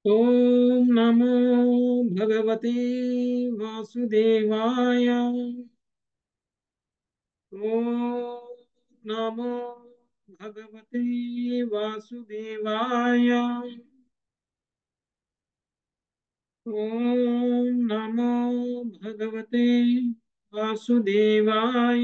ఓం నమో భగవతే వాసుదేవాయ ఓం నమో భగవతే వాసుదేవాయ ఓం నమో భగవతే వాసుదేవాయ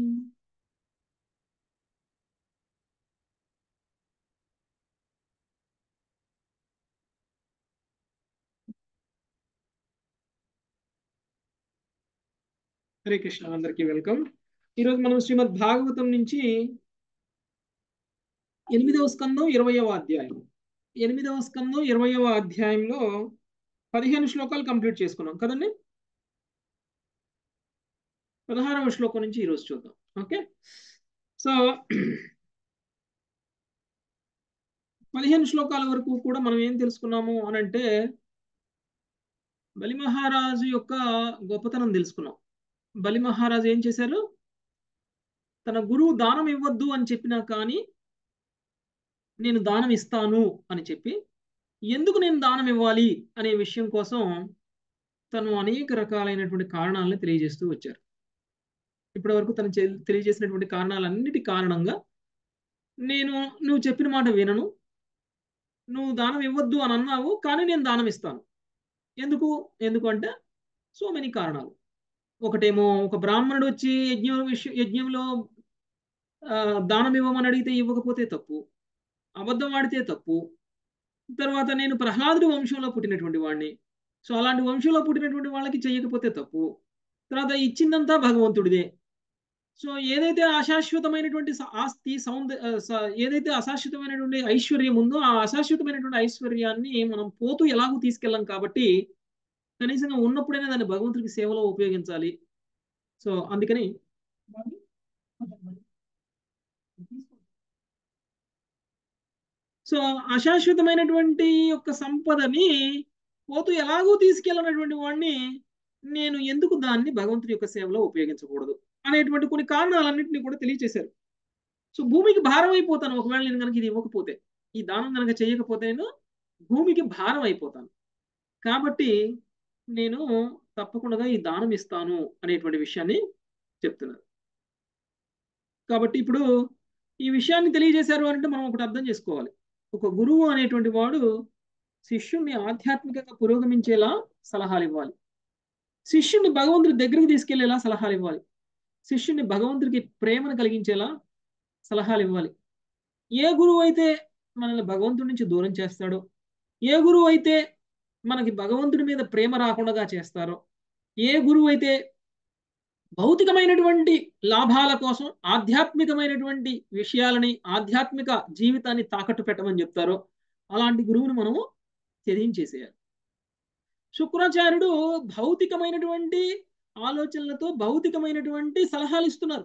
హరే కృష్ణ అందరికీ వెల్కమ్ ఈరోజు మనం శ్రీమద్ భాగవతం నుంచి ఎనిమిదవ స్కందం ఇరవయవ అధ్యాయం ఎనిమిదవ స్కందం ఇరవయవ అధ్యాయంలో పదిహేను శ్లోకాలు కంప్లీట్ చేసుకున్నాం కదండి పదహారవ శ్లోకం నుంచి ఈరోజు చూద్దాం ఓకే సో పదిహేను శ్లోకాల వరకు కూడా మనం ఏం తెలుసుకున్నాము అని అంటే బలి మహారాజు యొక్క గొప్పతనం తెలుసుకున్నాం బలి మహారాజు ఏం చేశారు తన గురువు దానం ఇవ్వద్దు అని చెప్పినా కానీ నేను దానం ఇస్తాను అని చెప్పి ఎందుకు నేను దానం ఇవ్వాలి అనే విషయం కోసం తను అనేక రకాలైనటువంటి కారణాలను తెలియజేస్తూ వచ్చారు ఇప్పటి వరకు తను తెలియజేసినటువంటి కారణాలన్నిటి కారణంగా నేను నువ్వు చెప్పిన మాట వినను నువ్వు దానం ఇవ్వద్దు అని అన్నావు కానీ నేను దానం ఇస్తాను ఎందుకు ఎందుకు అంటే సో మెనీ కారణాలు ఒకటేమో ఒక బ్రాహ్మణుడు వచ్చి యజ్ఞం విషయం యజ్ఞంలో దానం ఇవ్వమని అడిగితే ఇవ్వకపోతే తప్పు అబద్ధం ఆడితే తప్పు తర్వాత నేను ప్రహ్లాదుడి వంశంలో పుట్టినటువంటి వాడిని సో అలాంటి వంశంలో పుట్టినటువంటి వాళ్ళకి చేయకపోతే తప్పు తర్వాత ఇచ్చిందంతా భగవంతుడిదే సో ఏదైతే అశాశ్వతమైనటువంటి ఆస్తి సౌంద ఏదైతే అశాశ్వతమైనటువంటి ఐశ్వర్యం ఉందో ఆ అశాశ్వతమైనటువంటి ఐశ్వర్యాన్ని మనం పోతూ ఎలాగూ తీసుకెళ్ళాం కాబట్టి కనీసంగా ఉన్నప్పుడైనా దాన్ని భగవంతుడికి సేవలో ఉపయోగించాలి సో అందుకని సో అశాశ్వతమైనటువంటి యొక్క సంపదని పోతూ ఎలాగూ తీసుకెళ్ళినటువంటి వాడిని నేను ఎందుకు దాన్ని భగవంతుడి యొక్క సేవలో ఉపయోగించకూడదు అనేటువంటి కొన్ని కారణాలన్నింటినీ కూడా తెలియచేశారు సో భూమికి భారం అయిపోతాను ఒకవేళ నేను కనుక ఇది ఇవ్వకపోతే ఈ దానం కనుక చేయకపోతే నేను భూమికి భారం అయిపోతాను కాబట్టి నేను తప్పకుండా ఈ దానం ఇస్తాను అనేటువంటి విషయాన్ని చెప్తున్నారు కాబట్టి ఇప్పుడు ఈ విషయాన్ని తెలియజేశారు అంటే మనం ఒకటి అర్థం చేసుకోవాలి ఒక గురువు అనేటువంటి వాడు శిష్యుణ్ణి ఆధ్యాత్మికంగా పురోగమించేలా సలహాలు ఇవ్వాలి శిష్యుణ్ణి భగవంతుడి దగ్గరికి తీసుకెళ్లేలా సలహాలు ఇవ్వాలి శిష్యుణ్ణి భగవంతుడికి ప్రేమను కలిగించేలా సలహాలు ఇవ్వాలి ఏ గురువు అయితే మనల్ని భగవంతుడి నుంచి దూరం చేస్తాడో ఏ గురువు అయితే మనకి భగవంతుడి మీద ప్రేమ రాకుండా చేస్తారో ఏ గురువు అయితే భౌతికమైనటువంటి లాభాల కోసం ఆధ్యాత్మికమైనటువంటి విషయాలని ఆధ్యాత్మిక జీవితాన్ని తాకట్టు పెట్టమని చెప్తారో అలాంటి గురువుని మనము త్యజించేసేయాలి శుక్రాచార్యుడు భౌతికమైనటువంటి ఆలోచనలతో భౌతికమైనటువంటి సలహాలు ఇస్తున్నారు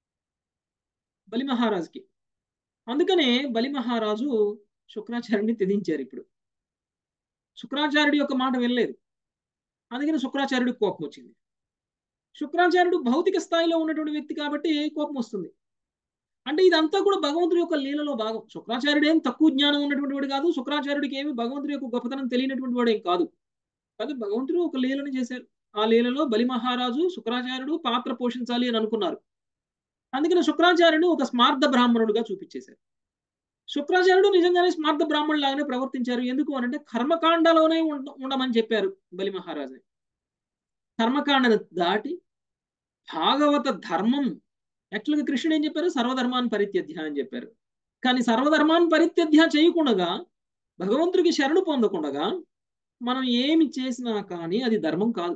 బలి మహారాజుకి అందుకనే బలి మహారాజు శుక్రాచార్యుడిని త్యజించారు ఇప్పుడు శుక్రాచార్యుడి యొక్క మాట వెళ్ళలేదు అందుకని శుక్రాచార్యుడికి కోపం వచ్చింది శుక్రాచార్యుడు భౌతిక స్థాయిలో ఉన్నటువంటి వ్యక్తి కాబట్టి కోపం వస్తుంది అంటే ఇదంతా కూడా భగవంతుడి యొక్క లీలలో భాగం శుక్రాచార్యుడు ఏం తక్కువ జ్ఞానం ఉన్నటువంటి వాడు కాదు శుక్రాచార్యుడికి ఏమి భగవంతుడి యొక్క గొప్పతనం తెలియనటువంటి వాడు ఏం కాదు కాదు భగవంతుడు ఒక లీలను చేశారు ఆ లీలలో బలి మహారాజు శుక్రాచార్యుడు పాత్ర పోషించాలి అని అనుకున్నారు అందుకని శుక్రాచార్యుడు ఒక స్మార్థ బ్రాహ్మణుడుగా చూపించేశారు శుక్రాచార్యుడు నిజంగానే స్మార్థ బ్రాహ్మణుడు లాగానే ప్రవర్తించారు ఎందుకు అనంటే కర్మకాండలోనే ఉండమని చెప్పారు బలి మహారాజు కర్మకాండను దాటి భాగవత ధర్మం యాక్చువల్గా కృష్ణుడు ఏం చెప్పారు సర్వధర్మాన్ని పరిత్యధ్య అని చెప్పారు కానీ సర్వధర్మాన్ని పరిత్యధ్య చేయకుండా భగవంతుడికి శరణు పొందకుండా మనం ఏమి చేసినా కానీ అది ధర్మం కాదు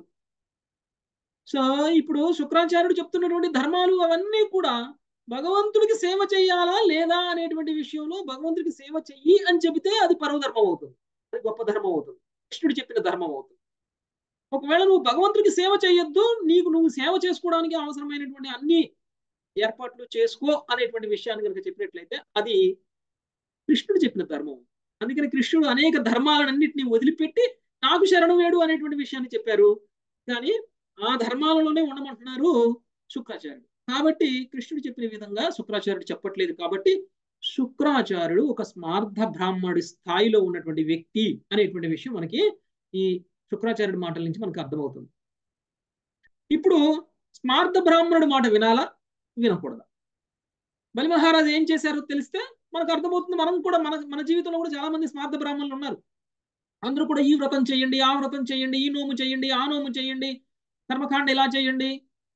సో ఇప్పుడు శుక్రాచార్యుడు చెప్తున్నటువంటి ధర్మాలు అవన్నీ కూడా భగవంతుడికి సేవ చేయాలా లేదా అనేటువంటి విషయంలో భగవంతుడికి సేవ చెయ్యి అని చెబితే అది పర్వధర్మం అవుతుంది అది గొప్ప ధర్మం అవుతుంది కృష్ణుడు చెప్పిన ధర్మం అవుతుంది ఒకవేళ నువ్వు భగవంతుడికి సేవ చేయొద్దు నీకు నువ్వు సేవ చేసుకోవడానికి అవసరమైనటువంటి అన్ని ఏర్పాట్లు చేసుకో అనేటువంటి విషయాన్ని కనుక చెప్పినట్లయితే అది కృష్ణుడు చెప్పిన ధర్మం అందుకని కృష్ణుడు అనేక ధర్మాలన్నింటినీ వదిలిపెట్టి నాకు శరణు వేడు అనేటువంటి విషయాన్ని చెప్పారు కానీ ఆ ధర్మాలలోనే ఉండమంటున్నారు శుక్రాచార్యుడు కాబట్టి కృష్ణుడు చెప్పిన విధంగా శుక్రాచార్యుడు చెప్పట్లేదు కాబట్టి శుక్రాచార్యుడు ఒక స్మార్థ బ్రాహ్మణుడి స్థాయిలో ఉన్నటువంటి వ్యక్తి అనేటువంటి విషయం మనకి ఈ శుక్రాచార్యుడి మాటల నుంచి మనకు అర్థమవుతుంది ఇప్పుడు స్మార్థ బ్రాహ్మణుడి మాట వినాలా వినకూడదా బలి మహారాజు ఏం చేశారో తెలిస్తే మనకు అర్థమవుతుంది మనం కూడా మన మన జీవితంలో కూడా చాలా మంది స్మార్థ బ్రాహ్మణులు ఉన్నారు అందరూ కూడా ఈ వ్రతం చేయండి ఆ వ్రతం చేయండి ఈ నోము చేయండి ఆ నోము చేయండి కర్మకాండ ఇలా చేయండి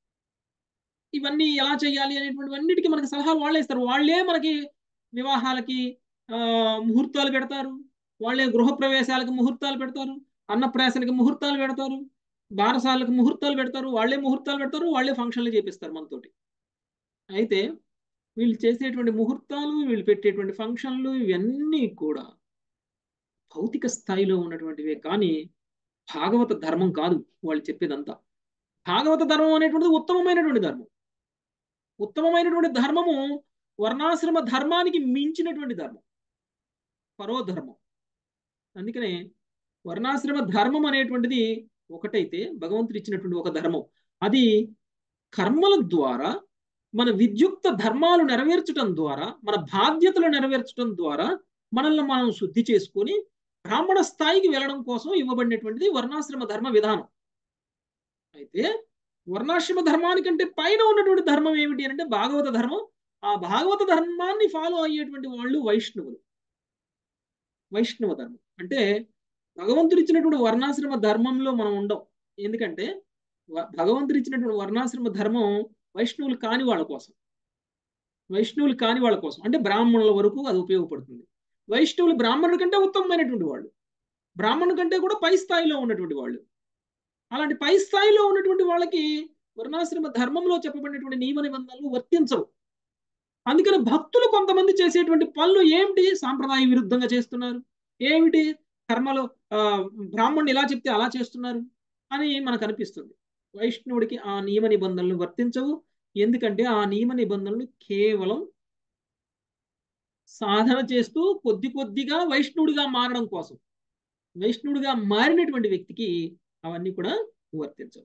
ఇవన్నీ ఎలా చేయాలి అనేటువంటి అన్నిటికీ మనకి సలహాలు వాళ్ళే ఇస్తారు వాళ్ళే మనకి వివాహాలకి ఆ ముహూర్తాలు పెడతారు వాళ్ళే గృహప్రవేశాలకు ముహూర్తాలు పెడతారు అన్నప్రాసనకి ముహూర్తాలు పెడతారు బారసాలకు ముహూర్తాలు పెడతారు వాళ్ళే ముహూర్తాలు పెడతారు వాళ్ళే ఫంక్షన్లు చేపిస్తారు మనతోటి అయితే వీళ్ళు చేసేటువంటి ముహూర్తాలు వీళ్ళు పెట్టేటువంటి ఫంక్షన్లు ఇవన్నీ కూడా భౌతిక స్థాయిలో ఉన్నటువంటివే కానీ భాగవత ధర్మం కాదు వాళ్ళు చెప్పేదంతా భాగవత ధర్మం అనేటువంటిది ఉత్తమమైనటువంటి ధర్మం ఉత్తమమైనటువంటి ధర్మము వర్ణాశ్రమ ధర్మానికి మించినటువంటి ధర్మం పరోధర్మం అందుకనే వర్ణాశ్రమ ధర్మం అనేటువంటిది ఒకటైతే భగవంతుడు ఇచ్చినటువంటి ఒక ధర్మం అది కర్మల ద్వారా మన విద్యుక్త ధర్మాలు నెరవేర్చడం ద్వారా మన బాధ్యతలు నెరవేర్చడం ద్వారా మనల్ని మనం శుద్ధి చేసుకొని బ్రాహ్మణ స్థాయికి వెళ్ళడం కోసం ఇవ్వబడినటువంటిది వర్ణాశ్రమ ధర్మ విధానం అయితే వర్ణాశ్రమ ధర్మానికంటే పైన ఉన్నటువంటి ధర్మం ఏమిటి అంటే భాగవత ధర్మం ఆ భాగవత ధర్మాన్ని ఫాలో అయ్యేటువంటి వాళ్ళు వైష్ణవులు వైష్ణవ ధర్మం అంటే భగవంతుడు ఇచ్చినటువంటి వర్ణాశ్రమ ధర్మంలో మనం ఉండం ఎందుకంటే భగవంతుడు ఇచ్చినటువంటి వర్ణాశ్రమ ధర్మం వైష్ణవులు కాని వాళ్ళ కోసం వైష్ణవులు కాని వాళ్ళ కోసం అంటే బ్రాహ్మణుల వరకు అది ఉపయోగపడుతుంది వైష్ణవులు బ్రాహ్మణుల కంటే ఉత్తమమైనటువంటి వాళ్ళు బ్రాహ్మణుల కంటే కూడా పై స్థాయిలో ఉన్నటువంటి వాళ్ళు అలాంటి పై స్థాయిలో ఉన్నటువంటి వాళ్ళకి వర్ణాశ్రమ ధర్మంలో చెప్పబడినటువంటి నియమ నిబంధనలు వర్తించవు అందుకని భక్తులు కొంతమంది చేసేటువంటి పనులు ఏమిటి సాంప్రదాయ విరుద్ధంగా చేస్తున్నారు ఏమిటి కర్మలో బ్రాహ్మణుడు ఇలా చెప్తే అలా చేస్తున్నారు అని మనకు అనిపిస్తుంది వైష్ణవుడికి ఆ నియమ నిబంధనలు వర్తించవు ఎందుకంటే ఆ నియమ నిబంధనలు కేవలం సాధన చేస్తూ కొద్ది కొద్దిగా వైష్ణవుడిగా మారడం కోసం వైష్ణవుడిగా మారినటువంటి వ్యక్తికి అవన్నీ కూడా వర్తించవు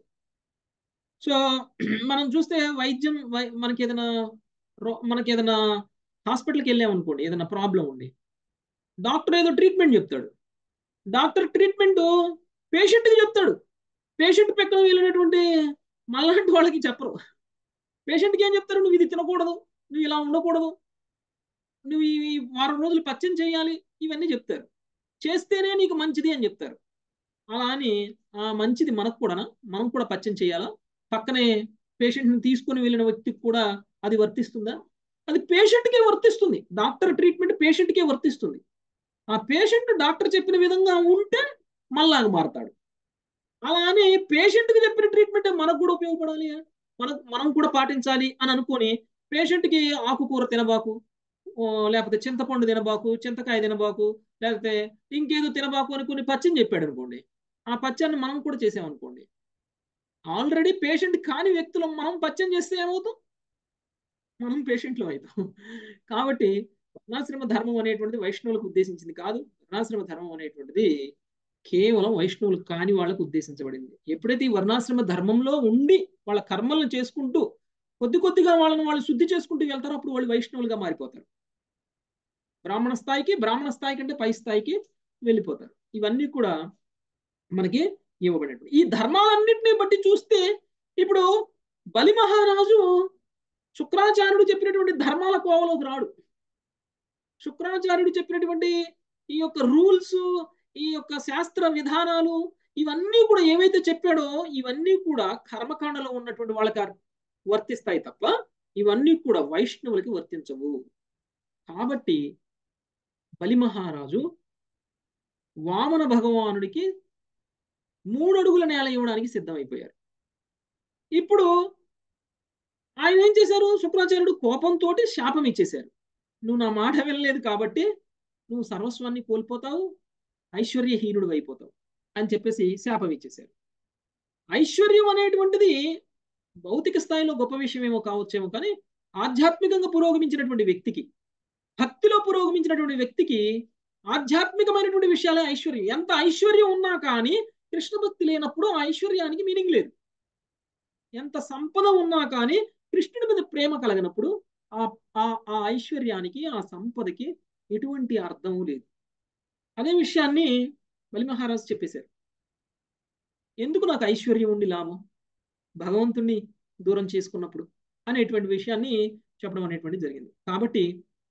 సో మనం చూస్తే వైద్యం మనకి ఏదైనా మనకి ఏదైనా హాస్పిటల్కి వెళ్ళామనుకోండి ఏదైనా ప్రాబ్లం ఉండి డాక్టర్ ఏదో ట్రీట్మెంట్ చెప్తాడు డాక్టర్ ట్రీట్మెంట్ పేషెంట్కి చెప్తాడు పేషెంట్ పక్కన వెళ్ళినటువంటి మళ్ళాంటి వాళ్ళకి చెప్పరు పేషెంట్కి ఏం చెప్తారు నువ్వు ఇది తినకూడదు నువ్వు ఇలా ఉండకూడదు నువ్వు ఈ వారం రోజులు పచ్చం చేయాలి ఇవన్నీ చెప్తారు చేస్తేనే నీకు మంచిది అని చెప్తారు అలా అని ఆ మంచిది మనకు కూడానా మనం కూడా పచ్చం చేయాలా పక్కనే పేషెంట్ని తీసుకుని వెళ్ళిన వ్యక్తికి కూడా అది వర్తిస్తుందా అది పేషెంట్కే వర్తిస్తుంది డాక్టర్ ట్రీట్మెంట్ పేషెంట్కే వర్తిస్తుంది ఆ పేషెంట్ డాక్టర్ చెప్పిన విధంగా ఉంటే మళ్ళాగా మారతాడు అలా అని పేషెంట్కి చెప్పిన ట్రీట్మెంట్ మనకు కూడా ఉపయోగపడాలి మన మనం కూడా పాటించాలి అని అనుకొని పేషెంట్కి ఆకుకూర తినబాకు లేకపోతే చింతపండు తినబాకు చింతకాయ తినబాకు లేకపోతే ఇంకేదో తినబాకు అని కొన్ని పచ్చని చెప్పాడు అనుకోండి ఆ పచ్చని మనం కూడా చేసామనుకోండి ఆల్రెడీ పేషెంట్ కాని వ్యక్తులు మనం పచ్చం చేస్తే ఏమవుతాం మనం పేషెంట్లు అవుతాం కాబట్టి వర్ణాశ్రమ ధర్మం అనేటువంటిది వైష్ణవులకు ఉద్దేశించింది కాదు వర్ణాశ్రమ ధర్మం అనేటువంటిది కేవలం వైష్ణవులు కాని వాళ్ళకు ఉద్దేశించబడింది ఎప్పుడైతే ఈ వర్ణాశ్రమ ధర్మంలో ఉండి వాళ్ళ కర్మలను చేసుకుంటూ కొద్ది కొద్దిగా వాళ్ళని వాళ్ళు శుద్ధి చేసుకుంటూ వెళ్తారో అప్పుడు వాళ్ళు వైష్ణవులుగా మారిపోతారు బ్రాహ్మణ స్థాయికి బ్రాహ్మణ స్థాయి కంటే పై స్థాయికి వెళ్ళిపోతారు ఇవన్నీ కూడా మనకి ఇవ్వబడినటువంటి ఈ ధర్మాలన్నింటినీ బట్టి చూస్తే ఇప్పుడు బలి మహారాజు శుక్రాచార్యుడు చెప్పినటువంటి ధర్మాల కోవలోకి రాడు శుక్రాచార్యుడు చెప్పినటువంటి ఈ యొక్క రూల్స్ ఈ యొక్క శాస్త్ర విధానాలు ఇవన్నీ కూడా ఏవైతే చెప్పాడో ఇవన్నీ కూడా కర్మకాండలో ఉన్నటువంటి వాళ్ళకి వర్తిస్తాయి తప్ప ఇవన్నీ కూడా వైష్ణవులకి వర్తించవు కాబట్టి బలి మహారాజు వామన భగవానుడికి మూడు అడుగుల నేల ఇవ్వడానికి సిద్ధమైపోయారు ఇప్పుడు ఆయన ఏం చేశారు శుక్రాచార్యుడు కోపంతో శాపం ఇచ్చేశారు నువ్వు నా మాట వినలేదు కాబట్టి నువ్వు సర్వస్వాన్ని కోల్పోతావు ఐశ్వర్యహీనుడు అయిపోతావు అని చెప్పేసి శాపం ఇచ్చేశారు ఐశ్వర్యం అనేటువంటిది భౌతిక స్థాయిలో గొప్ప విషయం ఏమో కావచ్చేమో కానీ ఆధ్యాత్మికంగా పురోగమించినటువంటి వ్యక్తికి భక్తిలో పురోగమించినటువంటి వ్యక్తికి ఆధ్యాత్మికమైనటువంటి విషయాలే ఐశ్వర్యం ఎంత ఐశ్వర్యం ఉన్నా కానీ కృష్ణ భక్తి లేనప్పుడు ఆ ఐశ్వర్యానికి మీనింగ్ లేదు ఎంత సంపద ఉన్నా కానీ కృష్ణుడి మీద ప్రేమ కలగనప్పుడు ఆ ఆ ఆ ఐశ్వర్యానికి ఆ సంపదకి ఎటువంటి అర్థం లేదు అదే విషయాన్ని బలి మహారాజు చెప్పేశారు ఎందుకు నాకు ఐశ్వర్యం ఉండి లాభం భగవంతుణ్ణి దూరం చేసుకున్నప్పుడు అనేటువంటి విషయాన్ని చెప్పడం అనేటువంటి జరిగింది కాబట్టి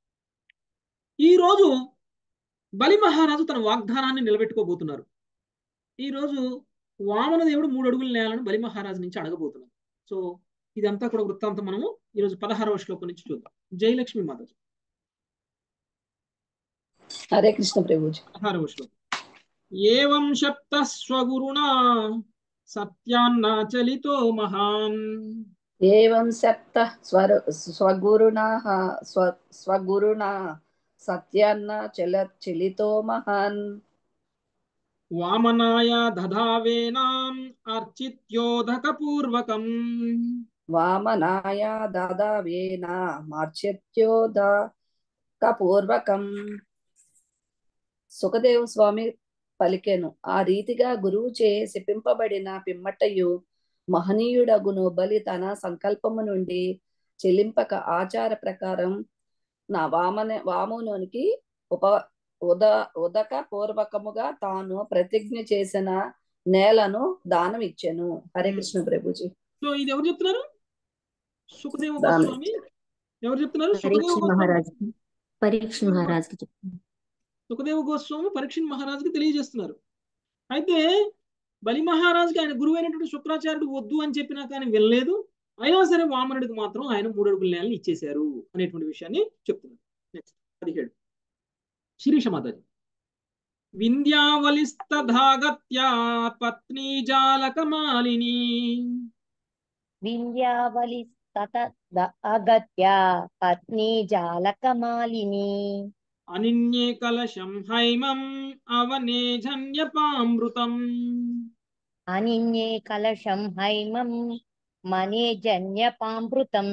ఈరోజు బలి మహారాజు తన వాగ్దానాన్ని నిలబెట్టుకోబోతున్నారు ఈరోజు వామన దేవుడు మూడు అడుగుల నేలను బలి మహారాజు నుంచి అడగబోతున్నారు సో ఇదంతా కూడా వృత్తాంతం మనము ఈరోజు పదహారవ శ్లోకం నుంచి చూద్దాం జయలక్ష్మి మాతాజీ హరే కృష్ణ ప్రభుజీ పదహారవ శ్లోకం ఏవం శప్త స్వగురుణా సత్యాన్నాచలితో మహాన్ ఏవం సప్త స్వర స్వగురుణా స్వ స్వగురుణా సత్యాన్న చల చలితో మహాన్ వామనాయ దధావేనాం అర్చిత్యోదక పూర్వకం వామనాయ దాదావేన మార్చత్యోద పూర్వకం సుఖదేవ స్వామి పలికెను ఆ రీతిగా గురువుచే శపింపబడిన పిమ్మటయు మహనీయుడగును బలి తన సంకల్పము నుండి చెల్లింపక ఆచార ప్రకారం నా వామన వామునునికి ఉప ఉద ఉదక పూర్వకముగా తాను ప్రతిజ్ఞ చేసిన నేలను దానం ఇచ్చెను హరే కృష్ణ ప్రభుజీ సో ఇది ఎవరు చెప్తున్నారు సుఖదేవ దానం గోస్వామి ఎవరు చెప్తున్నారు సుఖదేవ పరీక్ష గోస్వామి మహారాజుకి పరీక్ష మహారాజుకి చెప్తాను సుఖదేవ గోస్వామి పరీక్ష మహారాజుకి తెలియజేస్తున్నారు అయితే బలి మహారాజుకి ఆయన గురువు అయినటువంటి శుక్రాచార్యుడు వద్దు అని చెప్పినా కానీ వెళ్ళలేదు అయినా సరే వామనుడికి మాత్రం ఆయన మూడు అడుగుల నేలని ఇచ్చేశారు అనేటువంటి విషయాన్ని చెప్తున్నారు నెక్స్ట్ పదిహేడు శిరీష మాతాజీ వింధ్యావలిస్తధాగత్యా పత్ని జాలకమాలిని వింధ్యావలి తత అగత్య పత్ని జాలకమాలిని అనిన్యే కలశం హైమం అవనే జన్యపామృతం అనిన్యే కలశం హైమం మనే జన్యపామృతం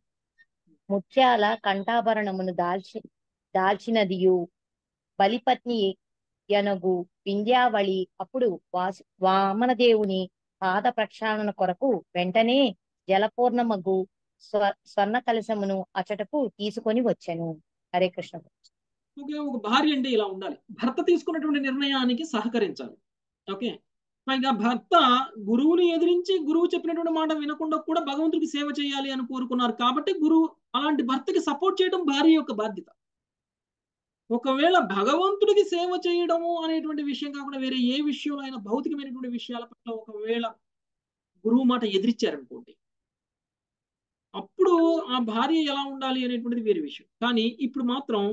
ముత్యాల కంఠాభరణమును దాల్చి దాల్చినదియు బలిపత్ని యనగు వింధ్యావళి అప్పుడు వాసు వామనదేవుని పాద ప్రక్షాళన కొరకు వెంటనే జలపూర్ణమగు స్వ స్వర్ణ కలశమును అచటకు తీసుకొని వచ్చెను హరే కృష్ణ ఓకే ఒక భార్య అంటే ఇలా ఉండాలి భర్త తీసుకున్నటువంటి నిర్ణయానికి సహకరించాలి ఓకే పైగా భర్త గురువుని ఎదిరించి గురువు చెప్పినటువంటి మాట వినకుండా కూడా భగవంతుడికి సేవ చేయాలి అని కోరుకున్నారు కాబట్టి గురువు అలాంటి భర్తకి సపోర్ట్ చేయడం భార్య యొక్క బాధ్యత ఒకవేళ భగవంతుడికి సేవ చేయడము అనేటువంటి విషయం కాకుండా వేరే ఏ విషయంలో అయినా భౌతికమైనటువంటి విషయాల పట్ల ఒకవేళ గురువు మాట ఎదిరించారనుకోండి అప్పుడు ఆ భార్య ఎలా ఉండాలి అనేటువంటిది వేరే విషయం కానీ ఇప్పుడు మాత్రం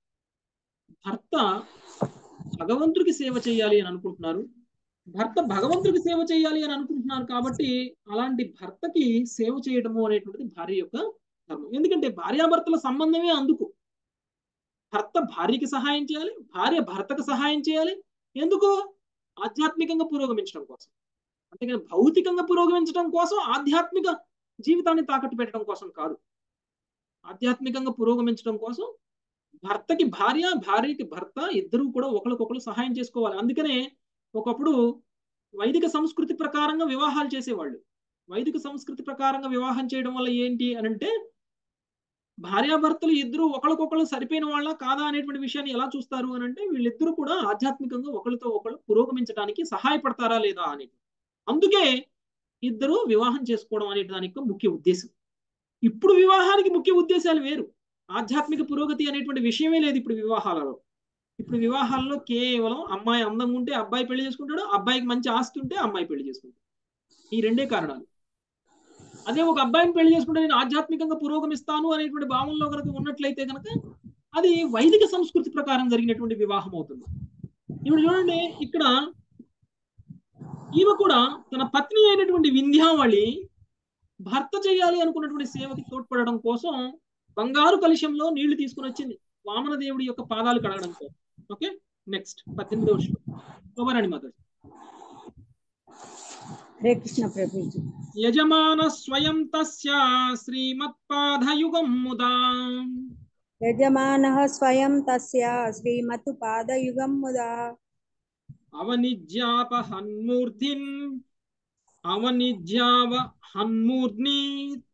భర్త భగవంతుడికి సేవ చేయాలి అని అనుకుంటున్నారు భర్త భగవంతుడికి సేవ చేయాలి అని అనుకుంటున్నారు కాబట్టి అలాంటి భర్తకి సేవ చేయడము అనేటువంటిది భార్య యొక్క ధర్మం ఎందుకంటే భార్యాభర్తల సంబంధమే అందుకు భర్త భార్యకి సహాయం చేయాలి భార్య భర్తకు సహాయం చేయాలి ఎందుకు ఆధ్యాత్మికంగా పురోగమించడం కోసం అంతేగాని భౌతికంగా పురోగమించడం కోసం ఆధ్యాత్మిక జీవితాన్ని తాకట్టు పెట్టడం కోసం కాదు ఆధ్యాత్మికంగా పురోగమించడం కోసం భర్తకి భార్య భార్యకి భర్త ఇద్దరూ కూడా ఒకరికొకరు సహాయం చేసుకోవాలి అందుకనే ఒకప్పుడు వైదిక సంస్కృతి ప్రకారంగా వివాహాలు చేసేవాళ్ళు వైదిక సంస్కృతి ప్రకారంగా వివాహం చేయడం వల్ల ఏంటి అని అంటే భార్యాభర్తలు ఇద్దరు ఒకరికొకరు సరిపోయిన వాళ్ళ కాదా అనేటువంటి విషయాన్ని ఎలా చూస్తారు అని అంటే వీళ్ళిద్దరూ కూడా ఆధ్యాత్మికంగా ఒకరితో ఒకరు పురోగమించడానికి సహాయపడతారా లేదా అని అందుకే ఇద్దరు వివాహం చేసుకోవడం అనే దానికి ముఖ్య ఉద్దేశం ఇప్పుడు వివాహానికి ముఖ్య ఉద్దేశాలు వేరు ఆధ్యాత్మిక పురోగతి అనేటువంటి విషయమే లేదు ఇప్పుడు వివాహాలలో ఇప్పుడు వివాహాల్లో కేవలం అమ్మాయి అందంగా ఉంటే అబ్బాయి పెళ్లి చేసుకుంటాడు అబ్బాయికి మంచి ఆస్తి ఉంటే అమ్మాయి పెళ్లి చేసుకుంటాడు ఈ రెండే కారణాలు అదే ఒక అబ్బాయిని పెళ్లి చేసుకుంటే నేను ఆధ్యాత్మికంగా పురోగమిస్తాను అనేటువంటి భావంలో కనుక ఉన్నట్లయితే కనుక అది వైదిక సంస్కృతి ప్రకారం జరిగినటువంటి వివాహం అవుతుంది ఇప్పుడు చూడండి ఇక్కడ ఈమె కూడా తన పత్ని అయినటువంటి వింధ్యావళి భర్త చేయాలి అనుకున్నటువంటి సేవకి తోడ్పడడం కోసం బంగారు కలుషంలో నీళ్లు తీసుకుని వచ్చింది వామన దేవుడి యొక్క పాదాలు కడగడం కోసం ఓకే నెక్స్ట్ పద్దెనిమిదవ శోభరాణి మాత హరే కృష్ణ ప్రభుజీ యజమాన స్వయం తస్య శ్రీమత్పాదయుగం ముదా యజమానः స్వయం తస్య శ్రీమతు పాదయుగం ముదా అవనిజ్యాప హన్మూర్ధిన్ అవనిజ్యావ హన్మూర్ధ్ని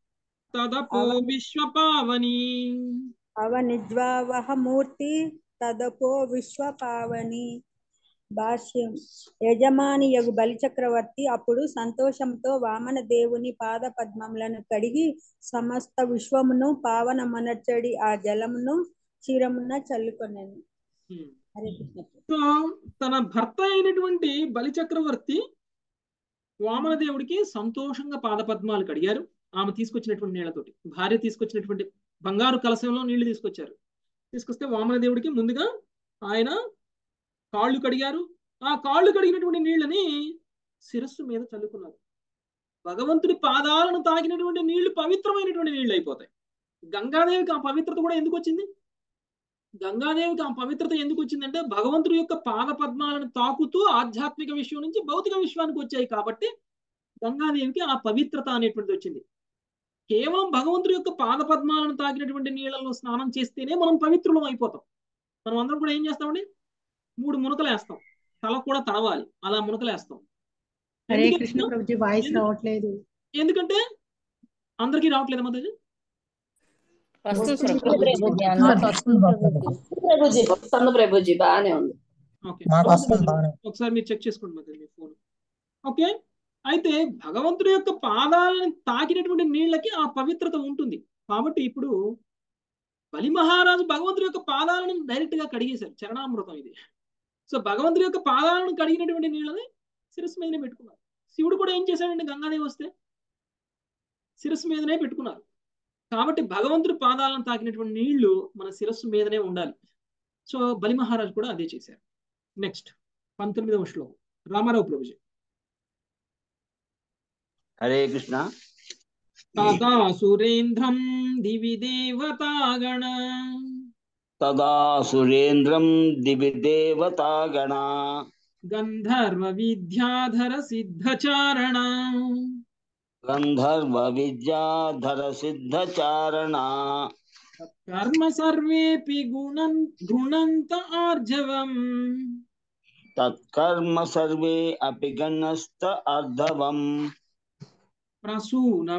తదపో అవ- విశ్వపావని అవనిజ్వావహ మూర్తి తదపో విశ్వపావని భాష్యం యజమాని యగు బలిచక్రవర్తి అప్పుడు సంతోషంతో వామన దేవుని పాద పద్మములను కడిగి సమస్త విశ్వమును పావనమనర్చడి ఆ జలమును చిరమున చల్లుకొనెను హ్మ్. హరే కృష్ణ సో తన భర్త అయినటువంటి బలి చక్రవర్తి వామనదేవుడికి సంతోషంగా పాదపద్మాలు కడిగారు ఆమె తీసుకొచ్చినటువంటి నీళ్లతోటి భార్య తీసుకొచ్చినటువంటి బంగారు కలశంలో నీళ్లు తీసుకొచ్చారు తీసుకొస్తే వామనదేవుడికి ముందుగా ఆయన కాళ్ళు కడిగారు ఆ కాళ్ళు కడిగినటువంటి నీళ్ళని శిరస్సు మీద చల్లుకున్నారు భగవంతుడి పాదాలను తాకినటువంటి నీళ్లు పవిత్రమైనటువంటి నీళ్లు అయిపోతాయి గంగాదేవికి ఆ పవిత్రత కూడా ఎందుకు వచ్చింది గంగాదేవికి ఆ పవిత్రత ఎందుకు వచ్చిందంటే భగవంతుడి యొక్క పాద పద్మాలను తాకుతూ ఆధ్యాత్మిక విషయం నుంచి భౌతిక విశ్వానికి వచ్చాయి కాబట్టి గంగాదేవికి ఆ పవిత్రత అనేటువంటిది వచ్చింది కేవలం భగవంతుడి యొక్క పాద పద్మాలను తాకినటువంటి నీళ్ళలో స్నానం చేస్తేనే మనం పవిత్రులం అయిపోతాం మనం అందరం కూడా ఏం చేస్తామండి మూడు మునకలు వేస్తాం తల కూడా తడవాలి అలా మునకలు వేస్తాం హరే ఎందుకంటే- కృష్ణ ప్రభుజీ వాయిస్ ఎందుకు- రావట్లేదు ఎందుకంటే అందరికీ రావట్లేదు మాతాజీ వస్తుంది వస్తుంది ప్రభుజీ. ప్రభుజీ. అందరికి వస్తుంది ప్రభుజీ. ప్రభుజీ వస్తుంది ప్రభుజీ బాగానే ఉంది ఓకే మాకు వస్తుంది బాగానే ఒకసారి మీరు చెక్ చేసుకోండి మాతాజీ మీ ఫోన్ ఓకే అయితే భగవంతుడి యొక్క పాదాలను తాకినటువంటి నీళ్ళకి ఆ పవిత్రత ఉంటుంది కాబట్టి ఇప్పుడు బలి మహారాజు భగవంతుడి యొక్క పాదాలను డైరెక్ట్ గా కడిగేశారు చరణామృతం ఇది సో భగవంతుడి యొక్క పాదాలను కడిగినటువంటి నీళ్ళని శిరస్సు మీదనే పెట్టుకున్నారు శివుడు కూడా ఏం చేశాడండి గంగాదేవి వస్తే శిరస్సు మీదనే పెట్టుకున్నారు కాబట్టి భగవంతుడి పాదాలను తాకినటువంటి నీళ్లు మన శిరస్సు మీదనే ఉండాలి సో బలి మహారాజు కూడా అదే చేశారు నెక్స్ట్ పంతొమ్మిదవ శ్లోకం రామారావు ప్రభుజీ హరే కృష్ణ తదా సురేంద్రం దివి దేవతాగణ తదా సురేంద్రం దివి దేవతాగణ గంధర్వ విద్యాధర సిద్ధచారణ గంధర్వ విద్యాధర సిద్ధచారణ కర్మ సర్వేపి గుణం గృణంత ఆర్జవం తత్కర్మ సర్వే అపి గణస్థ అర్ధవం ప్రసూన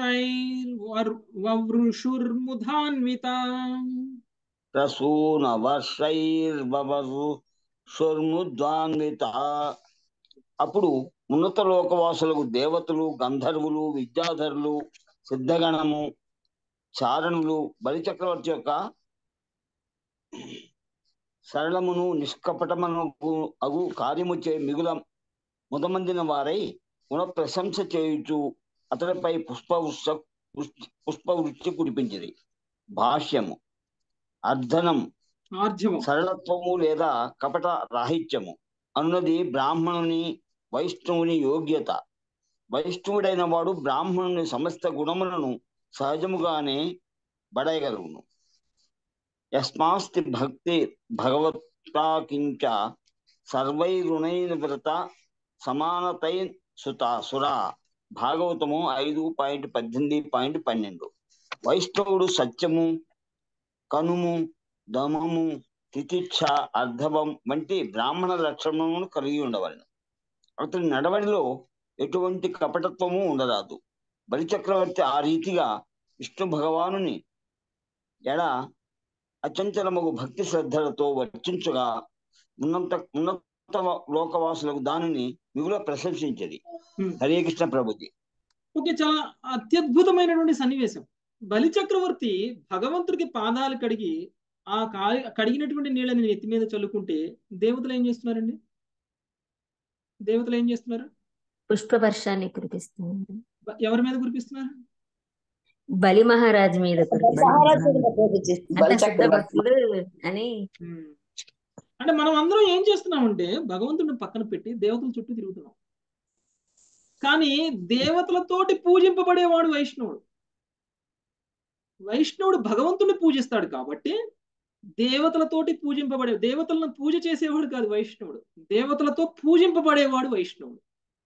వర్షైర్వృషుర్ముధాన్విత ప్రసూన వర్షైర్వరు సుర్ముద్వాన్విత అప్పుడు ఉన్నత లోకవాసులకు దేవతలు గంధర్వులు విద్యాధరులు సిద్ధగణము చారణులు బలిచక్రవర్తి యొక్క సరళమును నిష్కపటమును అగు కార్యముచే మిగుల ముదమందిన వారై గుణ ప్రశంస చేయుచు అతడిపై పుష్పవృక్ష పుష్పవృష్టి కురిపించింది భాష్యము అర్ధనం ఆర్జవం సరళత్వము లేదా కపట రాహిత్యము అన్నది బ్రాహ్మణుని వైష్ణవుని యోగ్యత వైష్ణవుడైన వాడు బ్రాహ్మణుని సమస్త గుణములను సహజముగానే బడయగలుగును యస్మాస్తి భక్తి భగవత్కించ సర్వైరుణైర్వ్రత సమానతై సుత సురా భాగవతము ఐదు పాయింట్ పద్దెనిమిది పాయింట్ పన్నెండు వైష్ణవుడు సత్యము కనుము దమము తితిక్ష అర్ధవం వంటి బ్రాహ్మణ లక్షణములను కలిగి ఉండవలను అతని నడవడిలో ఎటువంటి కపటత్వము ఉండరాదు బలిచక్రవర్తి ఆ రీతిగా విష్ణు భగవానుని ఎడ అచంచలమగు భక్తి శ్రద్ధలతో వర్చించగా ఉన్నత ఉన్నత లోకవాసులకు దానిని మిగుల ప్రశంసించది Hmm. హరే కృష్ణ ప్రభుజీ ఓకే చాలా అత్యద్భుతమైనటువంటి సన్నివేశం బలి చక్రవర్తి భగవంతుడికి పాదాలు కడిగి ఆ కా- కడిగినటువంటి నీళ్ళని నెత్తి మీద చల్లుకుంటే దేవతలు ఏం చేస్తున్నారండి దేవతలు ఏం చేస్తున్నారు పుష్పవర్షాన్ని కురిపిస్తుంది బ- ఎవరి మీద కురిపిస్తున్నారు బలి మహారాజు మీద మహారాజు కురిపిస్తుంది ప్రభుజీ అంత బలి శుద్ధ చక్రవర్తి భక్తుడు అని ఉమ్. అంటే మనం అందరం ఏం చేస్తున్నామంటే భగవంతుడిని పక్కన పెట్టి దేవతల చుట్టూ తిరుగుతున్నాం కానీ దేవతలతోటి పూజింపబడేవాడు వైష్ణవుడు వైష్ణవుడు భగవంతుడిని పూజిస్తాడు కాబట్టి దేవతలతోటి పూజింపబడే దేవతలను పూజ చేసేవాడు కాదు వైష్ణవుడు దేవతలతో పూజింపబడేవాడు వైష్ణవుడు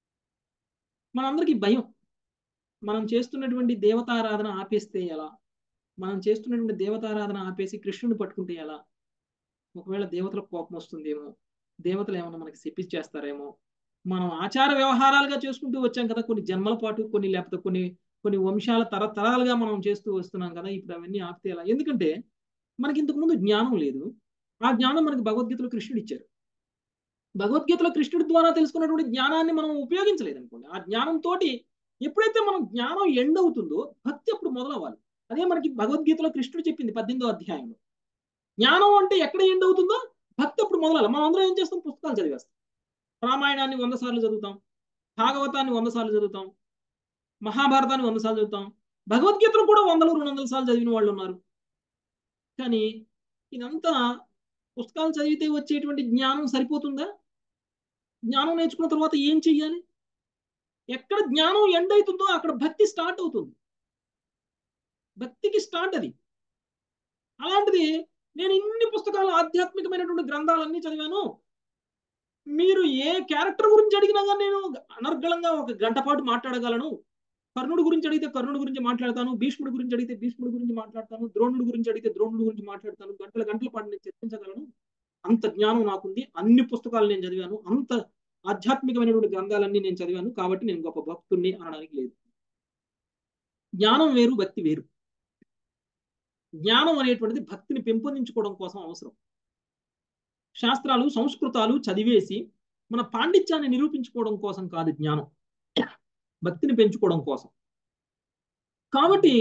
మనందరికీ భయం మనం చేస్తున్నటువంటి దేవతారాధన ఆపేస్తే ఎలా మనం చేస్తున్నటువంటి దేవతారాధన ఆపేసి కృష్ణుని పట్టుకుంటే ఎలా ఒకవేళ దేవతలకు కోపం వస్తుందేమో దేవతలు ఏమన్నా మనకి శపిచ్చేస్తారేమో మనం ఆచార వ్యవహారాలుగా చేసుకుంటూ వచ్చాం కదా కొన్ని జన్మల పాటు కొన్ని లేకపోతే కొన్ని కొన్ని వంశాల తరతరాలుగా మనం చేస్తూ వస్తున్నాం కదా ఇప్పుడు అవన్నీ ఆపితే ఎలా ఎందుకంటే మనకి ఇంతకు ముందు జ్ఞానం లేదు ఆ జ్ఞానం మనకి భగవద్గీతలో కృష్ణుడు ఇచ్చారు భగవద్గీతలో కృష్ణుడి ద్వారా తెలుసుకున్నటువంటి జ్ఞానాన్ని మనం ఉపయోగించలేదు అనుకోండి ఆ జ్ఞానంతో ఎప్పుడైతే మనం జ్ఞానం ఎండ్ అవుతుందో భక్తి అప్పుడు మొదలవ్వాలి అదే మనకి భగవద్గీతలో కృష్ణుడు చెప్పింది పద్దెనిమిదో అధ్యాయంలో జ్ఞానం అంటే ఎక్కడ ఎండ్ అవుతుందో భక్తి అప్పుడు మొదలాలి మనం అందరం ఏం చేస్తాం పుస్తకాలు చదివేస్తాం రామాయణాన్ని వంద సార్లు చదువుతాం భాగవతాన్ని వంద సార్లు చదువుతాం మహాభారతాన్ని వంద సార్లు చదువుతాం భగవద్గీతను కూడా వందలు రెండు వందల సార్లు చదివిన వాళ్ళు ఉన్నారు కానీ ఇదంతా పుస్తకాలు చదివితే వచ్చేటువంటి జ్ఞానం సరిపోతుందా జ్ఞానం నేర్చుకున్న తర్వాత ఏం చెయ్యాలి ఎక్కడ జ్ఞానం ఎండ్ అవుతుందో అక్కడ భక్తి స్టార్ట్ అవుతుంది భక్తికి స్టార్ట్ అది అలాంటిది నేను ఇన్ని పుస్తకాలు ఆధ్యాత్మికమైనటువంటి గ్రంథాలన్నీ చదివాను మీరు ఏ క్యారెక్టర్ గురించి అడిగినా కానీ నేను అనర్గళంగా ఒక గంట పాటు మాట్లాడగలను కర్ణుడి గురించి అడిగితే కర్ణుడి గురించి మాట్లాడతాను భీష్ముడి గురించి అడిగితే భీష్ముడి గురించి మాట్లాడతాను ద్రోణుడి గురించి అడిగితే ద్రోణుడి గురించి మాట్లాడతాను గంటల గంటల పాటు నేను చర్చించగలను అంత జ్ఞానం నాకుంది అన్ని పుస్తకాలు నేను చదివాను అంత ఆధ్యాత్మికమైనటువంటి గ్రంథాలన్నీ నేను చదివాను కాబట్టి నేను గొప్ప భక్తుణ్ణి అనడానికి లేదు జ్ఞానం వేరు భక్తి వేరు జ్ఞానం అనేటువంటిది భక్తిని పెంపొందించుకోవడం కోసం అవసరం శాస్త్రాలు సంస్కృతాలు చదివేసి మన పాండిత్యాన్ని నిరూపించుకోవడం కోసం కాదు జ్ఞానం భక్తిని పెంచుకోవడం కోసం కాబట్టి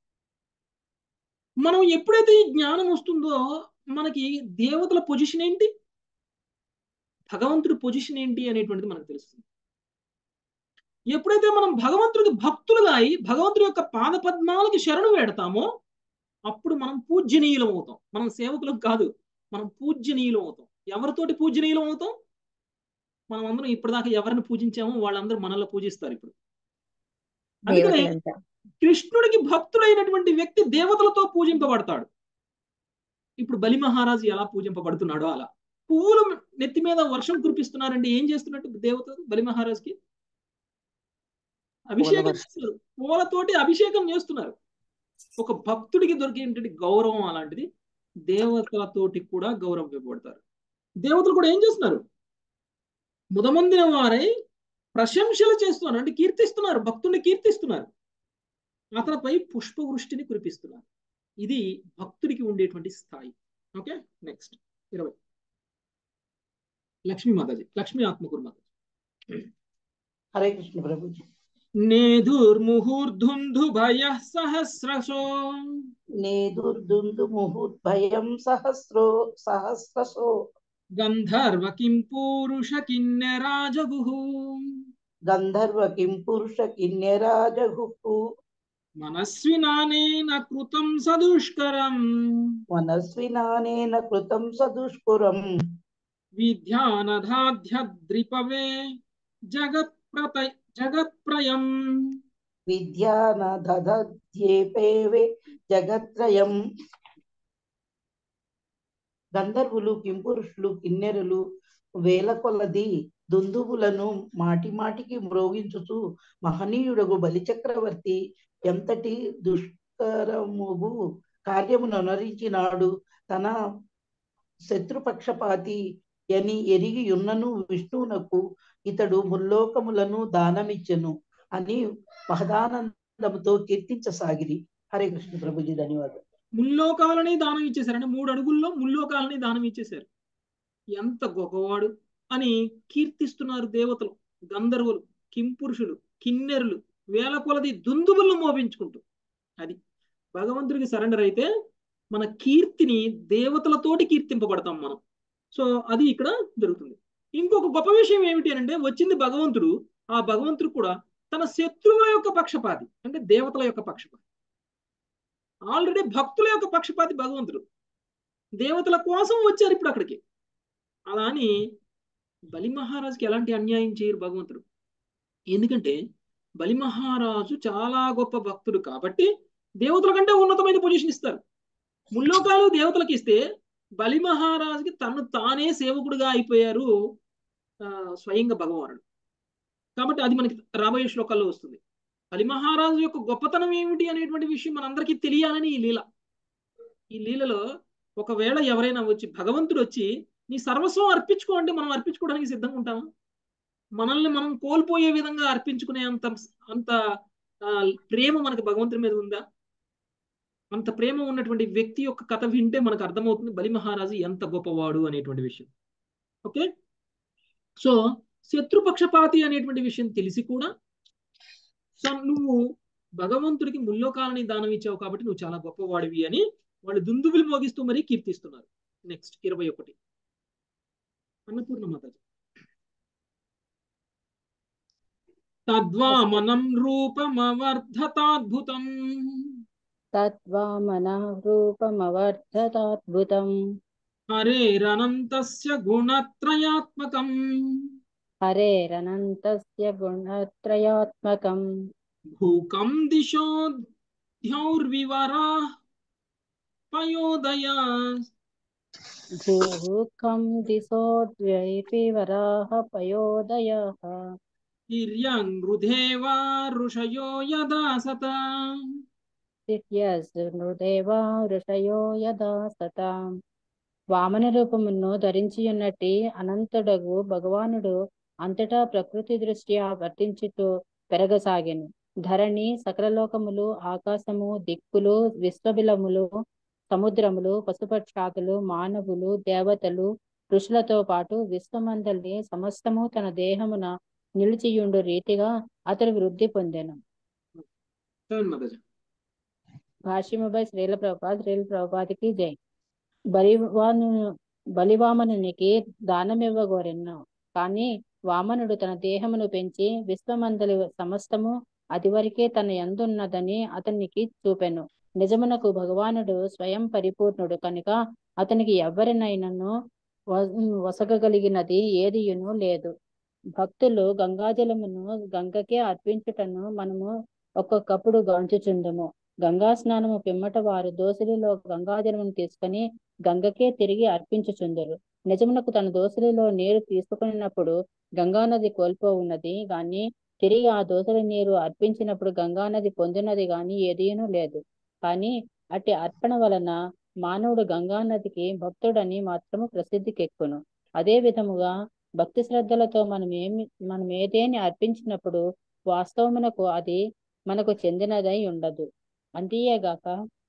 మనం ఎప్పుడైతే ఈ జ్ఞానం వస్తుందో మనకి దేవతల పొజిషన్ ఏంటి భగవంతుడి పొజిషన్ ఏంటి అనేటువంటిది మనకు తెలుస్తుంది ఎప్పుడైతే మనం భగవంతుడికి భక్తులుగా అయి భగవంతుడి యొక్క పాద పద్మాలకి శరణు వేడతామో అప్పుడు మనం పూజ్యనీయులం అవుతాం మనం సేవకులం కాదు మనం పూజ్యనీయులం అవుతాం ఎవరితోటి పూజ్యనీయులం అవుతాం మనం అందరం ఇప్పటిదాకా ఎవరిని పూజించామో వాళ్ళందరూ మనల్ని పూజిస్తారు ఇప్పుడు అందుకనే దేవతలంతా కృష్ణుడికి భక్తుడైనటువంటి వ్యక్తి దేవతలతో పూజింపబడతాడు ఇప్పుడు బలి మహారాజు ఎలా పూజింపబడుతున్నాడో అలా పువ్వులు నెత్తి మీద వర్షం కురిపిస్తున్నారంటే ఏం చేస్తున్నట్టు దేవతలు బలి మహారాజుకి అభిషేకం పూలవర్షం. చేస్తున్నారు పూలతోటి అభిషేకం చేస్తున్నారు ఒక భక్తుడికి దొరికేటువంటి గౌరవం అలాంటిది దేవతలతోటి కూడా గౌరవం ఇవ్వబడతారు దేవతలు కూడా ఏం చేస్తున్నారు ముదమందిన వారై ప్రశంసలు చేస్తున్నారు అంటే కీర్తిస్తున్నారు భక్తుడిని కీర్తిస్తున్నారు అతనిపై పుష్పవృష్టిని కురిపిస్తున్నారు ఇది భక్తుడికి ఉండేటువంటి స్థాయి ఓకే నెక్స్ట్ ఇరవై లక్ష్మీ మాతాజీ లక్ష్మీ ఆత్మకూరు మాతాజీ హరే కృష్ణ ప్రభుజీ నేధుర్ముహూర్ధుంధు భయ సహస్రశో నేదుర్దుందు ముహూర్భయం సహస్రో సహస్రశో గంధర్వ కిం పూరుష కిన్నెరాజగుహు గంధర్వ కిం పురుష కిన్నెరాజగు మనస్వినానేన కృతం సదుష్కరం మనస్వినానేన కృతం సదుష్పురం విద్యానధాధ్యద్రిపవే జగత్ప్రత జగత్ప్రయం విద్యాన దధ్యేపేవే జగత్రయం గంధర్వులు కింపురుషులు కిన్నెరులు వేల కొలది దుందువులను మాటి మాటికి మ్రోగించుచు మహనీయుడగు బలిచక్రవర్తి ఎంతటి దుష్కరముగు కార్యమును అనరించినాడు తన శత్రుపక్షపాతి అని ఎరిగి ఉన్నను విష్ణువునకు ఇతడు ముల్లోకములను దానమిచ్చెను అని మహదానందముతో కీర్తించసాగిరి హరే కృష్ణ ప్రభుజీ ధన్యవాదాలు ముల్లోకాలని దానం ఇచ్చేశారు అంటే మూడు అడుగుల్లో ముల్లోకాలని దానం ఇచ్చేశారు ఎంత గొప్పవాడు అని కీర్తిస్తున్నారు దేవతలు గంధర్వులు కింపురుషులు కిన్నెరులు వేల కొలది దుందుబులను మోపించుకుంటూ అది భగవంతుడికి సరెండర్ అయితే మన కీర్తిని దేవతలతోటి కీర్తింపబడతాం మనం సో అది ఇక్కడ జరుగుతుంది ఇంకొక గొప్ప విషయం ఏమిటి అంటే వచ్చింది భగవంతుడు ఆ భగవంతుడు కూడా తన శత్రువుల యొక్క పక్షపాతి అంటే దేవతల యొక్క పక్షపాతి ఆల్రెడీ భక్తుల యొక్క పక్షపాతి భగవంతుడు దేవతల కోసం వచ్చారు ఇప్పుడు అక్కడికి అలా అని బలి మహారాజుకి ఎలాంటి అన్యాయం చేయరు భగవంతుడు ఎందుకంటే బలి మహారాజు చాలా గొప్ప భక్తుడు కాబట్టి దేవతల కంటే ఉన్నతమైన పొజిషన్ ఇస్తారు ముల్లోకాలు దేవతలకు ఇస్తే బలి మహారాజుకి తను తానే సేవకుడుగా అయిపోయారు ఆ, స్వయంగా భగవానుడు కాబట్టి అది మనకి రాబోయే శ్లోకాల్లో వస్తుంది బలి మహారాజు యొక్క గొప్పతనం ఏమిటి అనేటువంటి విషయం మనందరికీ తెలియాలని ఈ లీల ఈ లీలలో ఒకవేళ ఎవరైనా వచ్చి భగవంతుడు వచ్చి నీ సర్వస్వం అర్పించుకో అంటే మనం అర్పించుకోవడానికి సిద్ధంగా ఉంటామా మనల్ని మనం కోల్పోయే విధంగా అర్పించుకునే అంత అంత ఆ, ప్రేమ మనకు భగవంతుడి మీద ఉందా అంత ప్రేమ ఉన్నటువంటి వ్యక్తి యొక్క కథ వింటే మనకు అర్థమవుతుంది బలి మహారాజు ఎంత గొప్పవాడు అనేటువంటి విషయం ఓకే సో శత్రుపక్షపాతి అనేటువంటి విషయం తెలిసి కూడా సో నువ్వు భగవంతుడికి ముల్లోకాలని దానం ఇచ్చావు కాబట్టి నువ్వు చాలా గొప్పవాడివి అని వాళ్ళు దుందుబులు మోగిస్తూ మరీ కీర్తిస్తున్నారు నెక్స్ట్ ఇరవై ఒకటి అన్నపూర్ణ మాతాజీ తద్వామనం రూపమవర్ధతాద్భుతం తద్వామనః రూపమవర్ధతాద్భుతం హరేరనంతస్య గుణత్రయాత్మకం హరేరనంతస్య గుణత్రయాత్మకం భూకం దిశో ద్యౌర్వివరా పయోదయా భూఖం దిశో ద్వైపివరాహ పయోదయః తిర్యంగృధేవా ఋషయో యదా సత దివ్యసుదేవా ఋషయో యదా సతాం వామన రూపమును ధరించియున్నట్టి అనంతుడగు భగవానుడు అంతటా ప్రకృతి దృష్ట్యా వర్తించుతూ పెరగసాగెను ధరణి సకలలోకములు ఆకాశము దిక్కులు విశ్వబిలములు సముద్రములు పశుపక్షాతులు మానవులు దేవతలు ఋషులతో పాటు విశ్వమందలి సమస్తము తన దేహమున నిలిచియుండు రీతిగా అతడు వృద్ధి పొందెను చదవండి మాతాజీ భాష్యముపై శ్రీల ప్రభుపాద్ శ్రీల ప్రభుపాదికి జై బలివాను బలివామనునికి దానమివ్వగోరెను కానీ వామనుడు తన దేహమును పెంచి విశ్వమందలి సమస్తము అది వరకే తన యందున్నదని అతనికి చూపెను నిజమునకు భగవానుడు స్వయం పరిపూర్ణుడు కనుక అతనికి ఎవరినైనను వ- వసగగలిగినది ఏదియును లేదు భక్తులు గంగాజలమును గంగకే అర్పించుటను మనము ఒక్కొక్కప్పుడు గాంచుచుందుము గంగా స్నానము పిమ్మట వారు దోసిలిలో గంగాజలమును తీసుకొని గంగకే తిరిగి అర్పించుచుందరు నిజమునకు తన దోసిలిలో నీరు తీసుకున్నప్పుడు గంగానది కోల్పో ఉన్నది గాని తిరిగి ఆ దోసలి నీరు అర్పించినప్పుడు గంగానది పొందినది గాని ఏదీనూ లేదు కానీ అట్టి అర్పణ వలన మానవుడు గంగానదికి భక్తుడని మాత్రము ప్రసిద్ధికెక్కును అదే విధముగా భక్తి శ్రద్ధలతో మనం ఏమి మనం ఏదేని అర్పించినప్పుడు వాస్తవమునకు అది మనకు చెందినదై ఉండదు అంతేగాక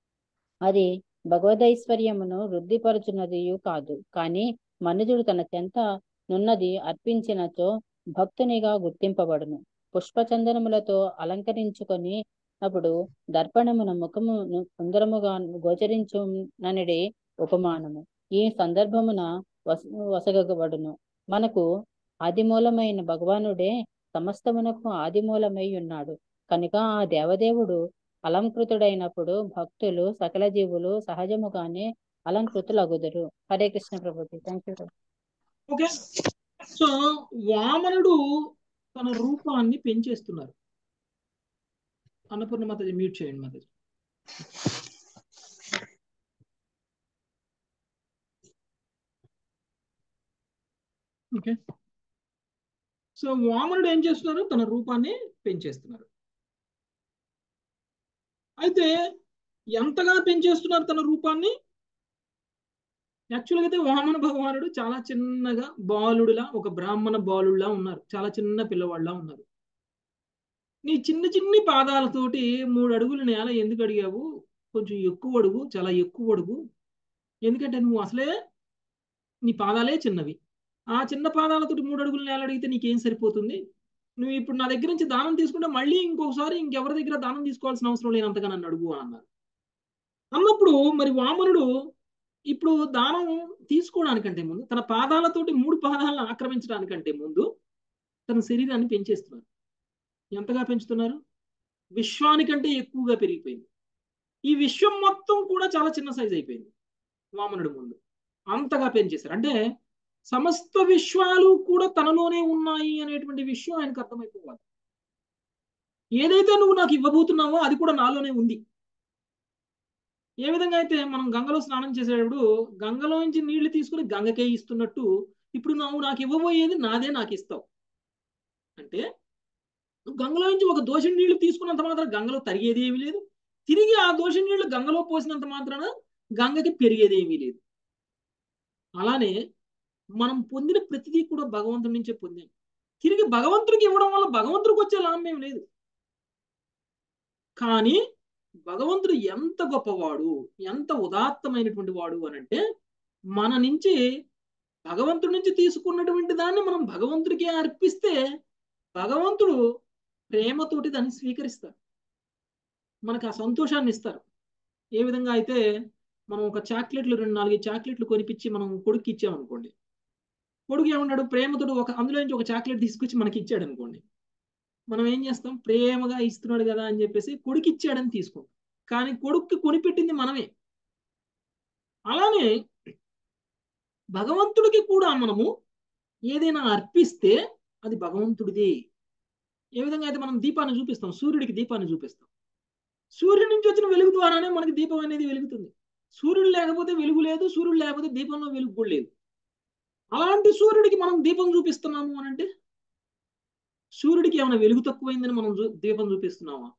అది భగవదైశ్వర్యమును వృద్ధిపరచున్నదియు కాదు కానీ మనుజుడు తన చెంత నున్నది అర్పించినచో భక్తునిగా గుర్తింపబడును పుష్పచందనములతో అలంకరించుకొని అప్పుడు దర్పణమున ముఖమును సుందరముగా గోచరించుననిడి ఉపమానము ఈ సందర్భమున వస వసగబడును మనకు ఆదిమూలమైన భగవానుడే సమస్తమునకు ఆదిమూలమై ఉన్నాడు కనుక ఆ దేవదేవుడు అలంకృతుడైనప్పుడు భక్తులు సకల జీవులు సహజముగానే అలంకృతులగుదురు హరే కృష్ణ ప్రభుజీ థ్యాంక్ యూ ఓకే సో వామనుడు తన రూపాన్ని పెంచేస్తున్నారు అన్నపూర్ణ మాతాజీ మ్యూట్ చేయండి మాతాజీ ఓకే సో వామనుడు ఏం చేస్తున్నారు తన రూపాన్ని పెంచేస్తున్నారు అయితే ఎంతగా పెంచేస్తున్నారు తన రూపాన్ని యాక్చువల్గా అయితే వామన భగవానుడు చాలా చిన్నగా బాలుడిలా ఒక బ్రాహ్మణ బాలుడిలా ఉన్నారు చాలా చిన్న పిల్లవాళ్ళలా ఉన్నారు నీ చిన్న చిన్ని పాదాలతోటి మూడు అడుగులు నేల ఎందుకు అడిగావు కొంచెం ఎక్కువ అడుగు చాలా ఎక్కువ అడుగు ఎందుకంటే నువ్వు అసలే నీ పాదాలే చిన్నవి ఆ చిన్న పాదాలతోటి మూడు అడుగులు నేల అడిగితే నీకేం సరిపోతుంది నువ్వు ఇప్పుడు నా దగ్గర నుంచి దానం తీసుకుంటే మళ్ళీ ఇంకొకసారి ఇంకెవరి దగ్గర దానం తీసుకోవాల్సిన అవసరం లేనంతగా నన్ను అడుగు అని అన్నారు అన్నప్పుడు మరి వామనుడు ఇప్పుడు దానం తీసుకోవడానికంటే ముందు తన పాదాలతోటి మూడు పాదాలను ఆక్రమించడానికంటే ముందు తన శరీరాన్ని పెంచేస్తున్నారు ఎంతగా పెంచుతున్నారు విశ్వానికంటే ఎక్కువగా పెరిగిపోయింది ఈ విశ్వం మొత్తం కూడా చాలా చిన్న సైజ్ అయిపోయింది వామనుడు ముందు అంతగా పెంచేశారు అంటే సమస్త విశ్వాలు కూడా తనలోనే ఉన్నాయి అనేటువంటి విషయం ఆయనకు అర్థమైపోవాలి ఏదైతే నువ్వు నాకు ఇవ్వబోతున్నావో అది కూడా నాలోనే ఉంది ఏ విధంగా అయితే మనం గంగలో స్నానం చేసేటప్పుడు గంగలో నుంచి నీళ్లు తీసుకుని గంగకే ఇస్తున్నట్టు ఇప్పుడు నువ్వు నాకు ఇవ్వబోయేది నాదే నాకు ఇస్తావు అంటే గంగలో నుంచి ఒక దోష నీళ్లు తీసుకున్నంత మాత్రం గంగలో తరిగేది ఏమీ లేదు తిరిగి ఆ దోష నీళ్లు గంగలో పోసినంత మాత్రాన గంగకి పెరిగేది ఏమీ లేదు అలానే మనం పొందిన ప్రతిదీ కూడా భగవంతుడి నుంచే పొందాం తిరిగి భగవంతుడికి ఇవ్వడం వల్ల భగవంతుడికి వచ్చే లాభం ఏం లేదు కానీ భగవంతుడు ఎంత గొప్పవాడు ఎంత ఉదాత్తమైనటువంటి వాడు అని అంటే మన నుంచి భగవంతుడి నుంచి తీసుకున్నటువంటి దాన్ని మనం భగవంతుడికి అర్పిస్తే భగవంతుడు ప్రేమతోటి దాన్ని స్వీకరిస్తారు మనకు ఆ సంతోషాన్ని ఇస్తారు ఏ విధంగా అయితే మనం ఒక చాక్లెట్లు రెండు నాలుగు చాక్లెట్లు కొనిపించి మనం కొడుకు ఇచ్చామనుకోండి కొడుకు ఏమన్నాడు ప్రేమతోడు ఒక అందులో నుంచి ఒక చాక్లెట్ తీసుకొచ్చి మనకి ఇచ్చాడు అనుకోండి మనం ఏం చేస్తాం ప్రేమగా ఇస్తున్నాడు కదా అని చెప్పేసి కొడుకు ఇచ్చాడని తీసుకుంటాం కానీ కొడుక్కి కొనిపెట్టింది మనమే అలానే భగవంతుడికి కూడా మనము ఏదైనా అర్పిస్తే అది భగవంతుడిదే ఏ విధంగా అయితే మనం దీపాన్ని చూపిస్తాం సూర్యుడికి దీపాన్ని చూపిస్తాం సూర్యుడి నుంచి వచ్చిన వెలుగు ద్వారానే మనకి దీపం అనేది వెలుగుతుంది సూర్యుడు లేకపోతే వెలుగు లేదు సూర్యుడు లేకపోతే దీపంలో వెలుగు కూడా లేదు అలాంటి సూర్యుడికి మనం దీపం చూపిస్తున్నాము అని అంటే సూర్యుడికి ఏమైనా వెలుగు తక్కువైందని మనం చూ- దీపం చూపిస్తున్నామా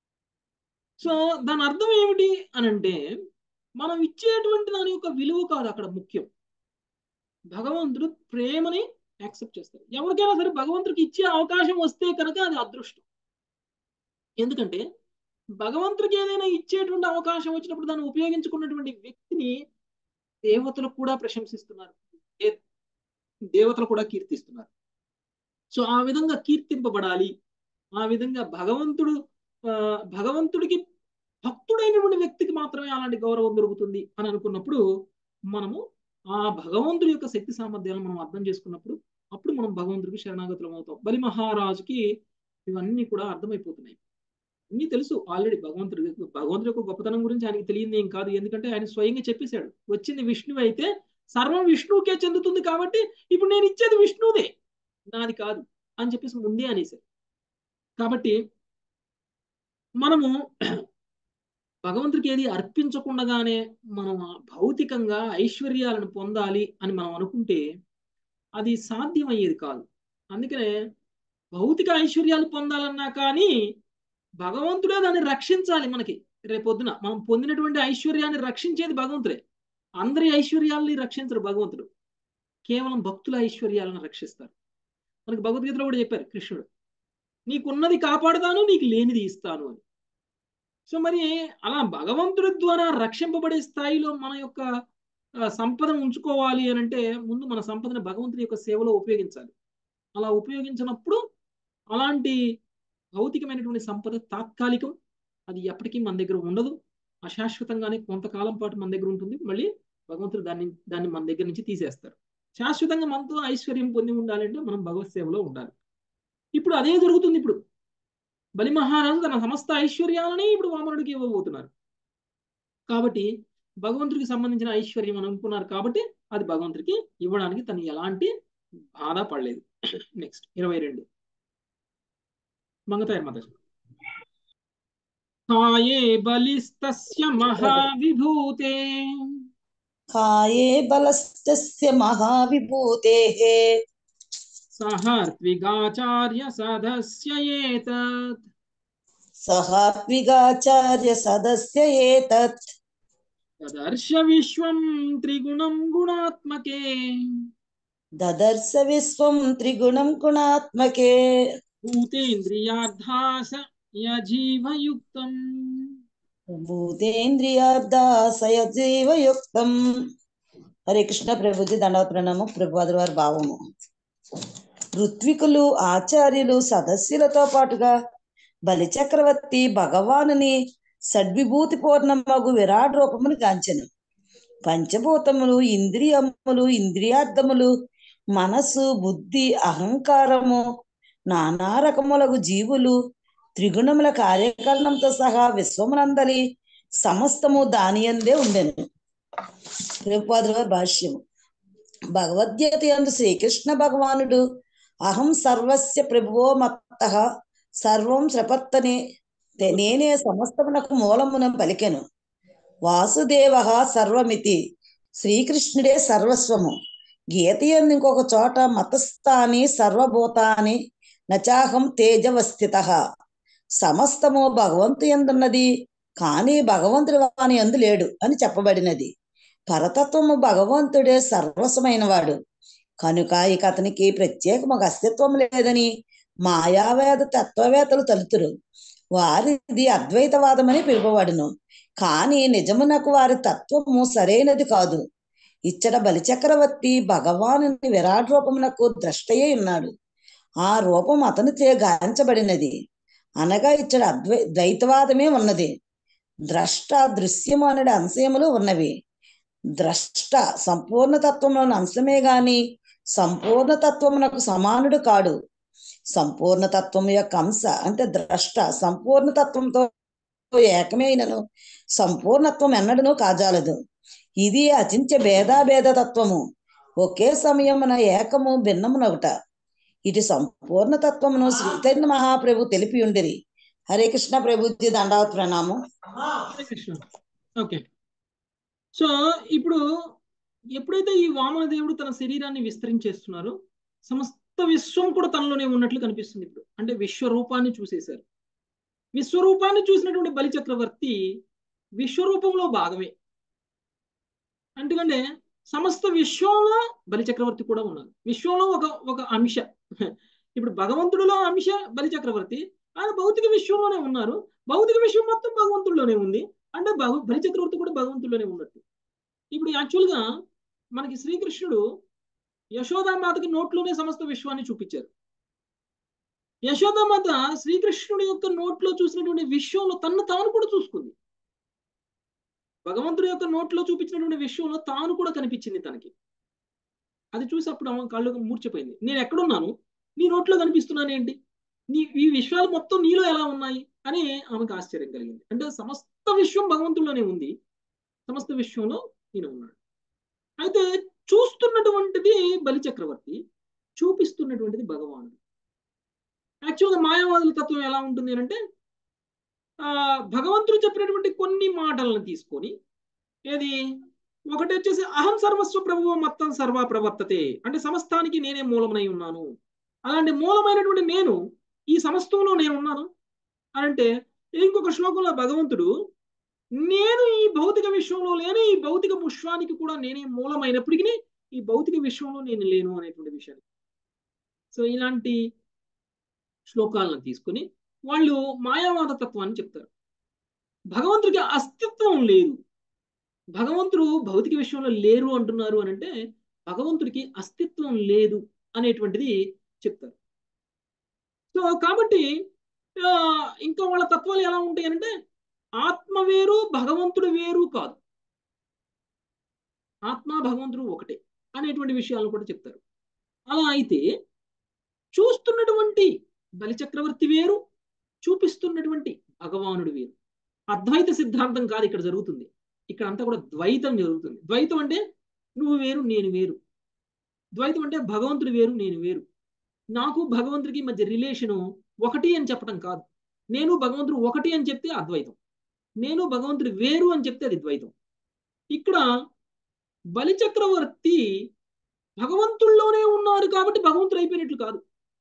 సో దాని అర్థం ఏమిటి అని అంటే మనం ఇచ్చేటువంటి దాని యొక్క విలువ కాదు అక్కడ ముఖ్యం భగవంతుడు ప్రేమని యాక్సెప్ట్ చేస్తారు ఎవరికైనా సరే భగవంతుడికి ఇచ్చే అవకాశం వస్తే కనుక అది అదృష్టం ఎందుకంటే భగవంతుడికి ఏదైనా ఇచ్చేటువంటి అవకాశం వచ్చినప్పుడు దాన్ని ఉపయోగించుకున్నటువంటి వ్యక్తిని దేవతలు కూడా ప్రశంసిస్తున్నారు దే- దేవతలు కూడా కీర్తిస్తున్నారు సో ఆ విధంగా కీర్తింపబడాలి ఆ విధంగా భగవంతుడు ఆ, భగవంతుడికి భక్తుడైనటువంటి వ్యక్తికి మాత్రమే అలాంటి గౌరవం దొరుకుతుంది అని అనుకున్నప్పుడు మనము ఆ భగవంతుడి యొక్క శక్తి సామర్థ్యాలను మనం అర్థం చేసుకున్నప్పుడు అప్పుడు మనం భగవంతుడికి శరణాగతులం అవుతాం బలి మహారాజుకి ఇవన్నీ కూడా అర్థమైపోతున్నాయి అన్నీ తెలుసు ఆల్రెడీ భగవంతుడి భగవంతుడి యొక్క గొప్పతనం గురించి ఆయనకి తెలియదు ఏం కాదు ఎందుకంటే ఆయన స్వయంగా చెప్పేశాడు వచ్చింది విష్ణువు అయితే సర్వం విష్ణువుకే చెందుతుంది కాబట్టి ఇప్పుడు నేను ఇచ్చేది విష్ణువుదే నాది కాదు అని చెప్పేసి ముందే అనేసారు కాబట్టి మనము భగవంతుడికి ఏది అర్పించకుండానే మనం ఆ భౌతికంగా ఐశ్వర్యాలను పొందాలి అని మనం అనుకుంటే అది సాధ్యమయ్యేది కాదు అందుకనే భౌతిక ఐశ్వర్యాలు పొందాలన్నా కానీ భగవంతుడే దాన్ని రక్షించాలి మనకి రేపొద్దున మనం పొందినటువంటి ఐశ్వర్యాన్ని రక్షించేది భగవంతుడే అందరి ఐశ్వర్యాలని రక్షించరు భగవంతుడు కేవలం భక్తుల ఐశ్వర్యాలను రక్షిస్తారు మనకి భగవద్గీతలో కూడా చెప్పారు కృష్ణుడు నీకున్నది కాపాడుతాను నీకు లేనిది ఇస్తాను అని సో మరి అలా భగవంతుడి ద్వారా రక్షింపబడే స్థాయిలో మన యొక్క ఆ, సంపదను ఉంచుకోవాలి అని అంటే ముందు మన సంపదను భగవంతుడి యొక్క సేవలో ఉపయోగించాలి అలా ఉపయోగించినప్పుడు అలాంటి భౌతికమైనటువంటి సంపద తాత్కాలికం అది ఎప్పటికీ మన దగ్గర ఉండదు అశాశ్వతంగానే కొంతకాలం పాటు మన దగ్గర ఉంటుంది మళ్ళీ భగవంతుడు దాన్ని దాన్ని మన దగ్గర నుంచి తీసేస్తారు శాశ్వతంగా మనతో ఐశ్వర్యం పొంది ఉండాలంటే మనం భగవత్ సేవలో ఉండాలి ఇప్పుడు అదే జరుగుతుంది ఇప్పుడు బలి మహారాజు తన సమస్త ఐశ్వర్యాలని ఇప్పుడు వామనుడికి ఇవ్వబోతున్నారు కాబట్టి భగవంతుడికి సంబంధించిన ఐశ్వర్యం అని అనుకున్నారు కాబట్టి అది భగవంతుడికి ఇవ్వడానికి తను ఎలాంటి బాధ పడలేదు నెక్స్ట్ ఇరవై రెండు మంగతాయర్ మాత కాయే బలిస్తస్య మహావిభూతే కాయే బలస్తస్య మహావిభూతేః సహర్త్విగాచార్య సదస్య ఏతత్ సహాత్విగాచార్య సదస్య ఏతత్ తదర్శ విశ్వం త్రిగుణం గుణాత్మకే దదర్శ విశ్వం త్రిగుణం గుణాత్మకే భూతేంద్రియార్థాస యజీవయుక్తం భూతేంద్రియార్దాసయ జీవయుక్తం హరే కృష్ణ ప్రభుజీ దండవ ప్రణామం ప్రభుపాదుల వారి భావము ఋత్వికులు ఆచార్యులు సదస్సులతో పాటుగా బలి చక్రవర్తి భగవానుని షడ్విభూతి పూర్ణమగు విరాట్ రూపమును గాంచెను పంచభూతములు ఇంద్రియములు ఇంద్రియార్థములు మనస్సు బుద్ధి అహంకారము నానా రకములకు జీవులు త్రిగుణముల కార్యకరణంతో సహా విశ్వమునందరి సమస్తము దానియందే ఉండెను ప్రభుపాదుల వారి భాష్యము భగవద్గీత యందు శ్రీకృష్ణ భగవానుడు అహం సర్వస్య ప్రభువో మత్త సర్వం శ్రపత్తనే తే- నేనే సమస్తమునకు మూలమున పలికెను వాసుదేవ సర్వమితి శ్రీకృష్ణుడే సర్వస్వము గీత యందు ఇంకొక చోట మతస్థాని సర్వభూతాని నచాహం తేజవస్థిత సమస్తము భగవంతు ఎందున్నది కానీ భగవంతుడు వాని ఎందు లేడు అని చెప్పబడినది పరతత్వము భగవంతుడే సర్వస్వమైన వాడు కనుక ఇక అతనికి ప్రత్యేకముగా అస్తిత్వం లేదని మాయావేద తత్వవేత్తలు తలుతురు వారిది అద్వైతవాదమని పిలువబడును కానీ నిజమునకు వారి తత్వము సరైనది కాదు ఇచ్చట బలిచక్రవర్తి భగవానుని విరాట్ రూపమునకు ద్రష్టయే ఉన్నాడు ఆ రూపం అతనిచే గాంచబడినది అనగా ఇచ్చట అద్వై ద్వైతవాదమే ఉన్నది ద్రష్ట దృశ్యము అనడి అంశములు ఉన్నవి ద్రష్ట సంపూర్ణ తత్వంలోని అంశమే గాని సంపూర్ణ తత్వమునకు సమానుడు కాడు సంపూర్ణ తత్వం యొక్క అంశ అంటే ద్రష్ట సంపూర్ణ తత్వంతో ఏకమైనను సంపూర్ణత్వం ఎన్నడను కాజాలదు ఇది అచించ భేదాభేద తత్వము ఒకే సమయమున ఏకము భిన్నమునొకట ఇటు సంపూర్ణ తత్వమును శ్రీచైతన్య మహాప్రభు తెలిపి ఉండిరి హరే కృష్ణ ప్రభుజీ దండావత్ ప్రణామం హరే కృష్ణ ఓకే సో ఇప్పుడు ఎప్పుడైతే ఈ వామన దేవుడు తన శరీరాన్ని విస్తరించేస్తున్నారో సమస్త విశ్వం కూడా తనలోనే ఉన్నట్లు కనిపిస్తుంది ఇప్పుడు అంటే విశ్వరూపాన్ని చూసేశారు విశ్వరూపాన్ని చూసినటువంటి బలి చక్రవర్తి విశ్వరూపంలో భాగమే ఎందుకంటే సమస్త విశ్వంలో బలి చక్రవర్తి కూడా ఉన్నారు విశ్వంలో ఒక ఒక అంశ ఇప్పుడు భగవంతుడిలో అంశ బలి చక్రవర్తి ఆయన భౌతిక విశ్వంలోనే ఉన్నారు భౌతిక విశ్వం మొత్తం భగవంతుడిలోనే ఉంది అంటే భగ బలి చక్రవర్తి కూడా భగవంతుడిలోనే ఉన్నట్టు ఇప్పుడు యాక్చువల్గా మనకి శ్రీకృష్ణుడు యశోదామాతకి నోట్లోనే సమస్త విశ్వాన్ని చూపించారు యశోదామాత శ్రీకృష్ణుడి యొక్క నోట్లో చూసినటువంటి విశ్వంలో తన్ను తాను కూడా చూసుకుంది భగవంతుడి యొక్క నోట్లో చూపించినటువంటి విశ్వంలో తాను కూడా కనిపించింది తనకి అది చూసి అప్పుడు ఆమె కళ్ళు మూర్చిపోయింది నేను ఎక్కడున్నాను నీ నోట్లో కనిపిస్తున్నాను ఏంటి నీ ఈ విశ్వాలు మొత్తం నీలో ఎలా ఉన్నాయి అని ఆమెకు ఆశ్చర్యం కలిగింది అంటే సమస్త విశ్వం భగవంతుల్లోనే ఉంది సమస్త విశ్వంలో ఈయన ఉన్నాడు అయితే చూస్తున్నటువంటిది బలి చక్రవర్తి చూపిస్తున్నటువంటిది భగవానుడు యాక్చువల్గా మాయావాదుల తత్వం ఎలా ఉంటుంది అంటే ఆ భగవంతుడు చెప్పినటువంటి కొన్ని మాటలను తీసుకొని ఏది ఒకటి వచ్చేసి అహం సర్వస్వ ప్రభువు మొత్తం సర్వ ప్రవర్తతే అంటే సమస్తానికి నేనే మూలమై ఉన్నాను అలాంటి మూలమైనటువంటి నేను ఈ సమస్తంలో నేను ఉన్నాను అని అంటే ఇంకొక శ్లోకంలో భగవంతుడు నేను ఈ భౌతిక విశ్వంలో లేను ఈ భౌతిక విశ్వానికి కూడా నేనే మూలమైనప్పటికీ ఈ భౌతిక విశ్వంలో నేను లేను అనేటువంటి విషయాన్ని సో ఇలాంటి శ్లోకాలను తీసుకుని వాళ్ళు మాయావాద తత్వాన్ని చెప్తారు భగవంతుడికి అస్తిత్వం లేదు భగవంతుడు భౌతిక విషయంలో లేరు అంటున్నారు అని అంటే భగవంతుడికి అస్తిత్వం లేదు అనేటువంటిది చెప్తారు సో కాబట్టి ఇంకా వాళ్ళ తత్వాలు ఎలా ఉంటాయి అంటే ఆత్మ వేరు భగవంతుడు వేరు కాదు ఆత్మ భగవంతుడు ఒకటే అనేటువంటి విషయాలను కూడా చెప్తారు అలా అయితే చూస్తున్నటువంటి బలిచక్రవర్తి వేరు చూపిస్తున్నటువంటి భగవానుడు వేరు అద్వైత సిద్ధాంతం కాదు ఇక్కడ జరుగుతుంది ఇక్కడ అంతా కూడా ద్వైతం జరుగుతుంది ద్వైతం అంటే నువ్వు వేరు నేను వేరు ద్వైతం అంటే భగవంతుడు వేరు నేను వేరు నాకు భగవంతుడికి మధ్య రిలేషను ఒకటి అని చెప్పడం కాదు నేను భగవంతుడు ఒకటి అని చెప్తే అద్వైతం నేను భగవంతుడు వేరు అని చెప్తే అది ద్వైతం ఇక్కడ బలిచక్రవర్తి భగవంతుల్లోనే ఉన్నారు కాబట్టి భగవంతుడు అయిపోయినట్లు కాదు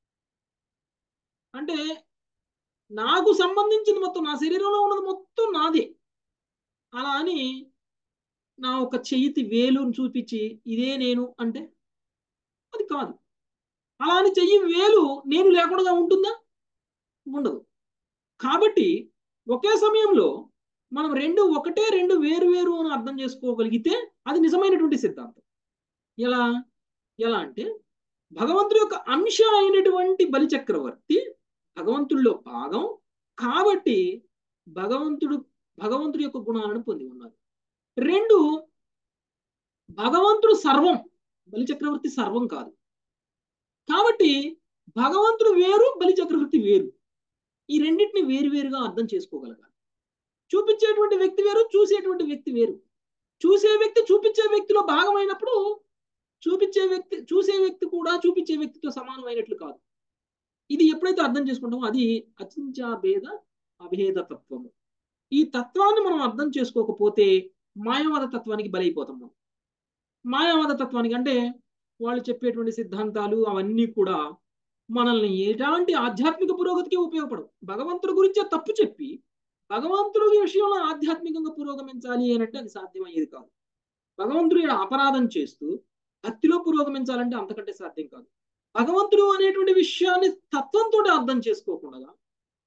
అంటే నాకు సంబంధించింది మొత్తం నా శరీరంలో ఉన్నది మొత్తం నాదే అలా అని నా ఒక చెయ్యితి వేలుని చూపించి ఇదే నేను అంటే అది కాదు అలా అని చెయ్యి వేలు నేను లేకుండా ఉంటుందా ఉండదు కాబట్టి ఒకే సమయంలో మనం రెండు ఒకటే రెండు వేరు వేరు అని అర్థం చేసుకోగలిగితే అది నిజమైనటువంటి సిద్ధాంతం ఎలా ఎలా అంటే భగవంతుడి యొక్క అంశ అయినటువంటి బలిచక్రవర్తి భగవంతుడిలో భాగం కాబట్టి భగవంతుడు భగవంతుడి యొక్క గుణాలను పొంది ఉన్నారు రెండు భగవంతుడు సర్వం బలిచక్రవర్తి సర్వం కాదు కాబట్టి భగవంతుడు వేరు బలిచక్రవర్తి వేరు ఈ రెండింటిని వేరువేరుగా అర్థం చేసుకోగలగాలి చూపించేటువంటి వ్యక్తి వేరు చూసేటువంటి వ్యక్తి వేరు చూసే వ్యక్తి చూపించే వ్యక్తిలో భాగమైనప్పుడు చూపించే వ్యక్తి చూసే వ్యక్తి కూడా చూపించే వ్యక్తితో సమానమైనట్లు కాదు ఇది ఎప్పుడైతే అర్థం చేసుకుంటామో అది అచించా భేద అభేద తత్వము ఈ తత్వాన్ని మనం అర్థం చేసుకోకపోతే మాయావాద తత్వానికి బలైపోతాం మనం మాయావాద తత్వానికి అంటే వాళ్ళు చెప్పేటువంటి సిద్ధాంతాలు అవన్నీ కూడా మనల్ని ఎలాంటి ఆధ్యాత్మిక పురోగతికి ఉపయోగపడవు భగవంతుడి గురించే తప్పు చెప్పి భగవంతుడి విషయంలో ఆధ్యాత్మికంగా పురోగమించాలి అని అంటే అది సాధ్యమయ్యేది కాదు భగవంతుడు అపరాధం చేస్తూ భక్తిలో పురోగమించాలంటే అంతకంటే సాధ్యం కాదు భగవంతుడు అనేటువంటి విషయాన్ని తత్వంతో అర్థం చేసుకోకుండా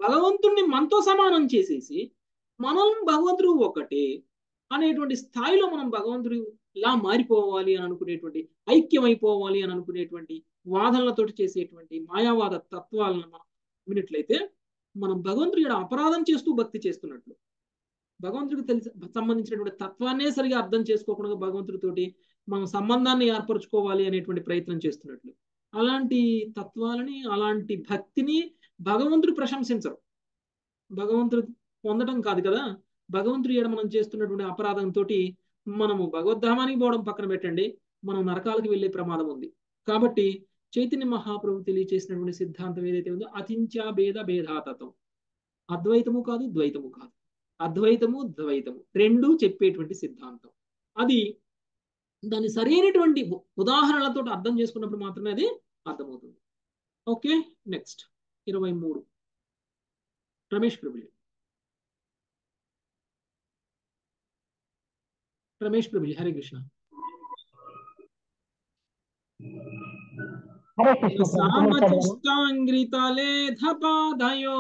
భగవంతుణ్ణి మనతో సమానం చేసేసి మనం భగవంతుడు ఒకటే అనేటువంటి స్థాయిలో మనం భగవంతుడు ఇలా మారిపోవాలి అని అనుకునేటువంటి ఐక్యమైపోవాలి అని అనుకునేటువంటి వాదనలతోటి చేసేటువంటి మాయావాద తత్వాలను మనం విన్నట్లయితే మనం భగవంతుడి యొక్క అపరాధం చేస్తూ భక్తి చేస్తున్నట్లు భగవంతుడికి తెలిసి సంబంధించినటువంటి తత్వాన్నే సరిగా అర్థం చేసుకోకుండా భగవంతుడితోటి మనం సంబంధాన్ని ఏర్పరచుకోవాలి అనేటువంటి ప్రయత్నం చేస్తున్నట్లు అలాంటి తత్వాలని అలాంటి భక్తిని భగవంతుడు ప్రశంసించరు భగవంతుడు పొందడం కాదు కదా భగవంతుడి ఏడ మనం చేస్తున్నటువంటి అపరాధంతో మనము భగవద్ధామానికి పోవడం పక్కన పెట్టండి మనం నరకాలకు వెళ్ళే ప్రమాదం ఉంది కాబట్టి చైతన్య మహాప్రభు తెలియచేసినటువంటి సిద్ధాంతం ఏదైతే ఉందో అతించా భేద భేదాతత్వం అద్వైతము కాదు ద్వైతము కాదు అద్వైతము ద్వైతము రెండు చెప్పేటువంటి సిద్ధాంతం అది దాని సరైనటువంటి ఉదాహరణలతో అర్థం చేసుకున్నప్పుడు మాత్రమే అది అర్థమవుతుంది ఓకే నెక్స్ట్ ఇరవై మూడు రమేష్ ప్రభుజీ రమేష్ ప్రభుజీ హరే కృష్ణ హరే కృష్ణ ప్రభు నేను చదివాను. సామచిష్టాంగ్రితలేధపాదయో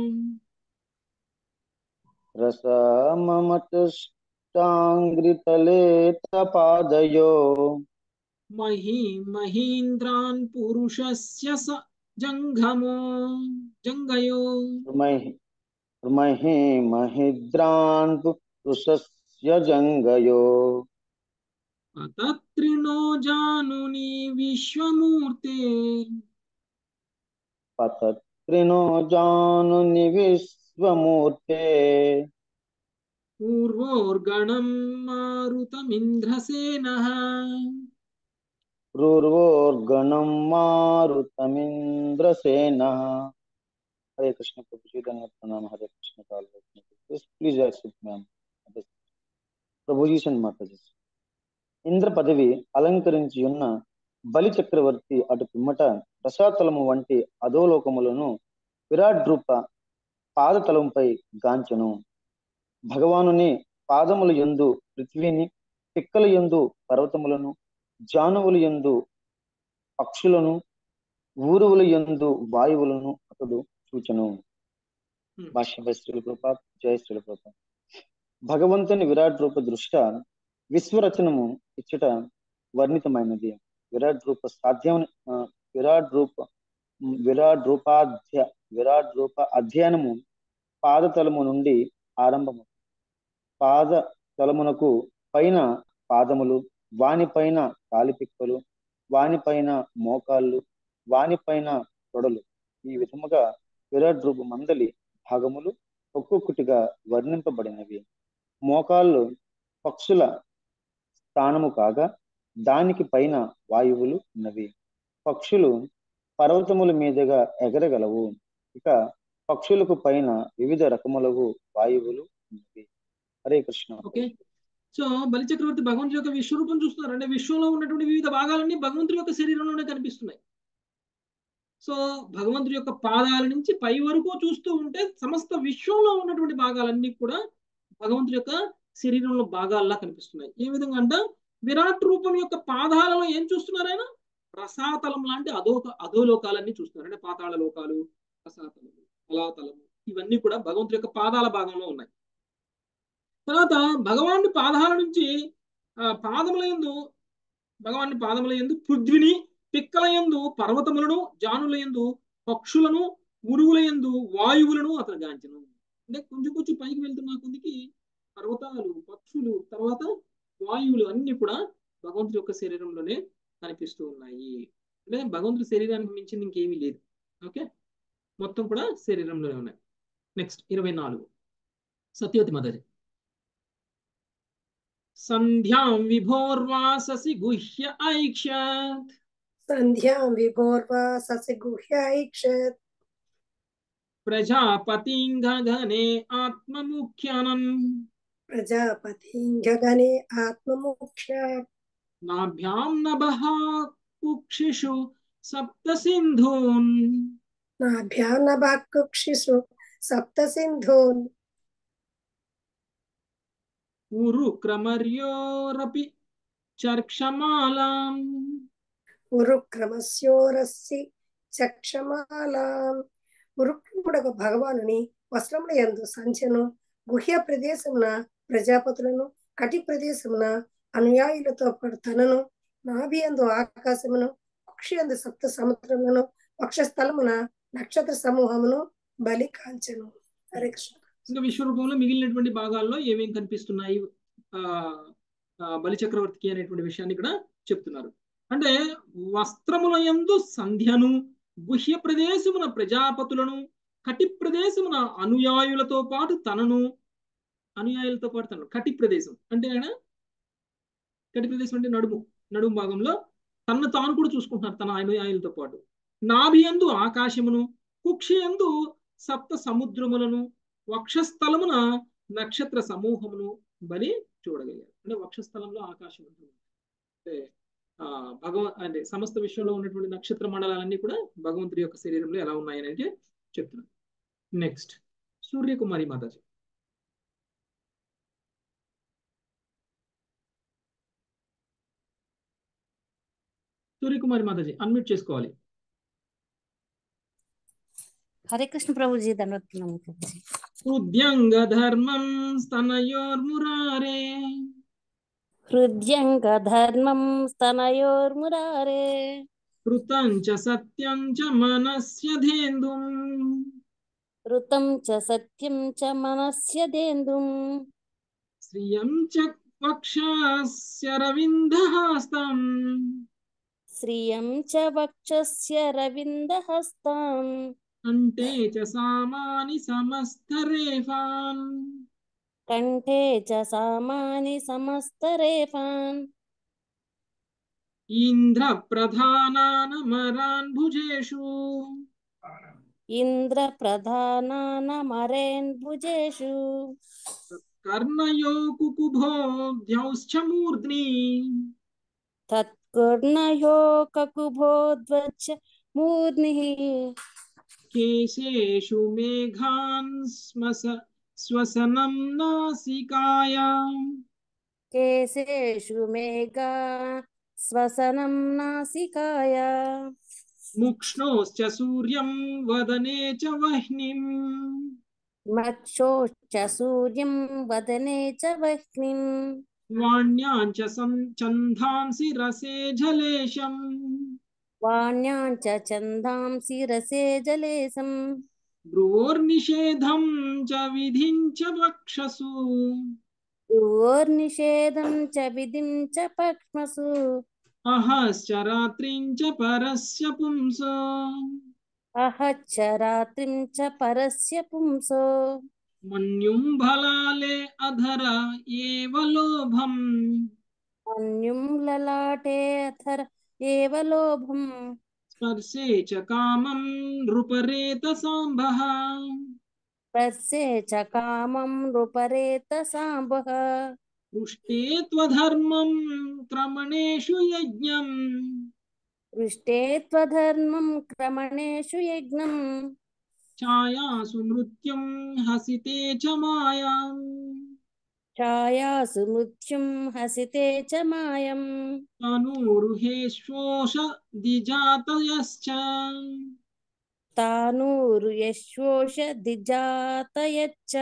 రసమమతుష్టాంగ్రితలేతపాదయో మహీ మహీంద్రాన్ పురుషస్య స జంఘమో జంగయో మహి మహి మహిద్రాన్ పురుషస్య జంగయో తత్రిణో జానుని విశ్వమూర్తే పతత్రినో జానుని విశ్వమూర్తే పూర్వోర్గణం మారుతమింద్రసేన పూర్వోర్గణం మారుతమింద్రసేన హరే కృష్ణ ప్రభుజీ ధన్యవాదాలు Hare Krishna please accept ma'am Prabhuji and Mataji Indra పదవి అలంకరించి ఉన్న బలి చక్రవర్తి అటు పిమ్మట రసాతలము వంటి అధోలోకములను విరాట్ రూప పాదతలంపై గాంచెను భగవానుని పాదముల యందు పృథ్వీని పిక్కల యందు పర్వతములను జానువుల యందు పక్షులను ఊరువుల యందు వాయువులను అతడు సూచను భాష్య శ్రీల కృప జయ శ్రీల కృప భగవంతుని విరాట్ రూప దృష్ట విశ్వరచనము ఇచ్చట వర్ణితమైనది విరాట్ రూప సాధ్యం విరాట్ రూప విరాట్ రూపాధ్య విరాట్ రూప అధ్యయనము పాదతలము నుండి ఆరంభము పాద తలమునకు పైన పాదములు వానిపైన కాలిపిక్కలు వానిపైన మోకాళ్ళు వానిపైన తొడలు ఈ విధముగా విరాట్ రూప మందలి భాగములు ఒక్కొక్కటిగా వర్ణింపబడినవి మోకాళ్ళు పక్షుల స్థానము కాగా దానికి పైన వాయువులు ఉన్నవి పక్షులు పర్వతముల మీదుగా ఎగరగలవు ఇక పక్షులకు పైన వివిధ రకములకు వాయువులు ఉన్నవి హరే కృష్ణ ఓకే సో బలిచక్రవర్తి భగవంతుడి యొక్క విశ్వరూపం చూస్తున్నారు అంటే విశ్వంలో ఉన్నటువంటి వివిధ భాగాలన్నీ భగవంతుడి యొక్క శరీరంలోనే కనిపిస్తున్నాయి సో భగవంతుడి యొక్క పాదాల నుంచి పై వరకు చూస్తూ ఉంటే సమస్త విశ్వంలో ఉన్నటువంటి భాగాలన్నీ కూడా భగవంతుడి యొక్క శరీరంలో భాగాల్లా కనిపిస్తున్నాయి ఏ విధంగా అంటే విరాట్ రూపం యొక్క పాదాలలో ఏం చూస్తున్నారు ఆయన రసాతలం లాంటి అధో అధోలోకాలన్నీ చూస్తున్నారు అంటే పాతాళ లోకాలు రసాతలము అలాతలము ఇవన్నీ కూడా భగవంతుడి యొక్క పాదాల భాగంలో ఉన్నాయి తర్వాత భగవానుడి పాదాల నుంచి ఆ పాదముల ఎందు భగవానుడి పాదముల ఎందు పృథ్విని పిక్కల ఎందు పర్వతములను జానుల ఎందు పక్షులను ఉరువుల ఎందు వాయువులను అతను గాంచను అంటే కొంచెం కొంచెం పైకి వెళ్తున్న కొద్దికి పర్వతాలు పక్షులు తర్వాత వాయువులు అన్ని కూడా భగవంతుడి యొక్క శరీరంలోనే కనిపిస్తూ ఉన్నాయి అంటే భగవంతుడి శరీరానికి మించింది ఇంకేమీ లేదు ఓకే మొత్తం కూడా శరీరంలోనే ఉన్నాయి నెక్స్ట్ ఇరవై నాలుగు సత్యవతి మదరి సంధ్యాం విభోర్వాససి గుహ్య ఐక్షత్ సంధ్యాం విభోర్వా ససి గుహ్యైక్షత్ ప్రజాపతిం గగనే ఆత్మముఖ్యానం ప్రజాపతిం గగనే ఆత్మముఖ్య నాభ్యాం నభః కుక్షిషు సప్త సింధూన్ నాభ్యానభాకుక్షిషు సప్త సింధూన్ ఉరు క్రమర్యోరపి చర్క్షమాలాం ఉరుక్రమస్యోరస్సి చక్షమాలాం ఉరుక్కుముడకు భగవానుని వస్త్రముల యందు సంచను గుహ్య ప్రదేశమున ప్రజాపతులను కటి ప్రదేశమున అనుయాయులతో పాటు తనను నాభి యందు ఆకాశమును కుక్షి యందు సప్త సముద్రములను వక్షస్థలమున నక్షత్ర సమూహమును బలి కాల్చెను హరే కృష్ణ ఇంకా విశ్వరూపంలో మిగిలినటువంటి భాగాల్లో ఏమేం కనిపిస్తున్నాయి ఆ ఆ, బలి చక్రవర్తికి అనేటువంటి విషయాన్ని ఇక్కడ చెప్తున్నారు అంటే వస్త్రముల యందు సంధ్యను గుహ్య ప్రదేశమున ప్రజాపతులను కటి ప్రదేశమున అనుయాయులతో పాటు తనను అనుయాయులతో పాటు తనను కటి ప్రదేశం అంటే ఆయన కటి ప్రదేశం అంటే నడుము నడుము భాగంలో తనను తాను కూడా చూసుకుంటున్నారు తన అనుయాయులతో పాటు నాభియందు ఆకాశమును కుక్షియందు సప్త సముద్రములను వక్షస్థలమున నక్షత్ర సమూహమును బలి చూడగలిగారు అంటే వక్షస్థలంలో ఆకాశం ఉంటుంది అంటే ఆ భగవ అంటే సమస్త విశ్వంలో ఉన్నటువంటి నక్షత్ర మండలాలన్నీ కూడా భగవంతుడి యొక్క శరీరంలో ఎలా ఉన్నాయని అయితే చెప్తున్నారు నెక్స్ట్ సూర్యకుమారి మాతాజీ సూర్యకుమారి మాతాజీ అన్మ్యూట్ చేసుకోవాలి హరే కృష్ణ ప్రభుజీ ధన్యవాదాలు ప్రభుజీ హృద్యంగ ధర్మం స్తనయోర్మురారే హృద్యంగ ధర్మం స్తనయోర్మురారే కృతం చ సత్యం చ మనస్యధేందుం ఋతం చ సత్యం చ మనస్యదేందుం శ్రియం చ వక్షస్య రవిందహాస్తం శ్రియం చ వక్షస్య రవిందహస్తం కంఠే చ సామాని సమస్తరేఫాన్ కంఠే చ సామాని సమస్తరేఫాన్ ఇంద్ర ప్రధానానమరాన్ భుజేషు ఇంద్ర ప్రధానానమరేన్ భుజేషు కర్ణయో కుకుభోద్యౌశ్చ మూర్ధ్ని తత్కర్ణయో కకుభోద్వచ్చ మూర్నిః కేశేషు మేఘాన్ స్మస శ్వసనం నాసికాయాం కేశేషు మేఘా శ్వసనం నాసికాయ ముక్ష్ణోశ్చ సూర్యం వదనే చ వహ్నిం మక్షోశ్చ సూర్యం వదనే చ వహ్నిం వాణ్యాం చ సం- ఛందాంసి రసే జలేశం వాణ్యాం చ చందాంసి రసే జలేశం భ్రువోర్నిషేధం చ విధిం చ వక్షసు భ్రువోర్నిషేధం చ విధిం చ పక్ష్మసు అహశ్చ రాత్రిం చ పరస్య పుంసో అహచ్చ రాత్రిం చ పరస్య పుంసో మన్యుం బలాలే అధర ఏవ లోభం అన్యుం లలాటే అథర ఏవ లోభం స్పర్శే చ కామం నృపరేత సాంబః స్పర్శే చ కామం నృపరేత సాంబః పృష్టే త్వధర్మం క్రమణేషు యజ్ఞం పృష్టే త్వధర్మం క్రమణేషు యజ్ఞం ఛాయాసు నృత్యం హసితే చ మాయాం ఛాయాసు మృత్యుం హసితే చ మాయం తనూరుహేశ్వోష దిజాతయశ్చ తానూరు యశ్వోష దిజాతయచ్చ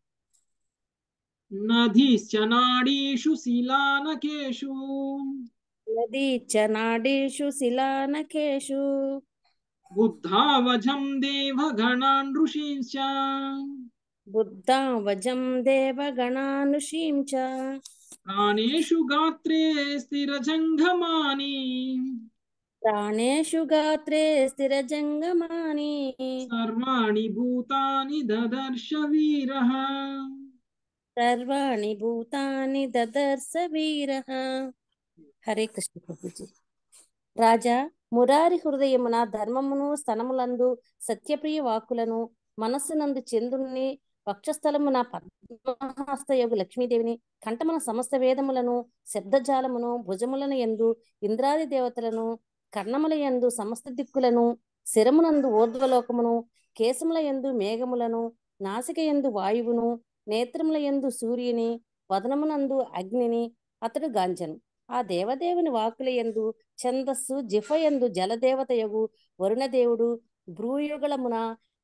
నదీశ్చ నాడీషు శిలానకేషు నదీ చ నాడీషు శిలానకేషు బుద్ధావజం దేవగణాన్ ఋషీంశ్చ బుద్ధావజం దేవగణానుషీం చ ప్రాణేషు గాత్రే స్థిరజంఘమాని ప్రాణేషు గాత్రే స్థిరజంగమాని సర్వాణి భూతాని దదర్శ వీరః సర్వాణి భూతాని దదర్శ వీరః హరే కృష్ణ ప్రభుజీ రాజా మురారి హృదయమున ధర్మమును స్తనములందు సత్యప్రియ వాక్కులను మనస్సునందు చంద్రుణ్ణి వక్షస్థలమున పద్మహస్తయోగు లక్ష్మీదేవిని కంఠమున సమస్త వేదములను శబ్దజాలమును భుజములను ఎందు ఇంద్రాది దేవతలను కర్ణముల యందు సమస్త దిక్కులను శిరమునందు ఊర్ధ్వలోకమును కేశముల యందు మేఘములను నాసిక యందు వాయువును నేత్రముల యందు సూర్యుని వదనమునందు అగ్నిని అతడు గాంచెను ఆ దేవదేవుని వాక్కుల యందు ఛందస్సు జిఫయందు జలదేవతయగు వరుణదేవుడు భ్రూయుగళమున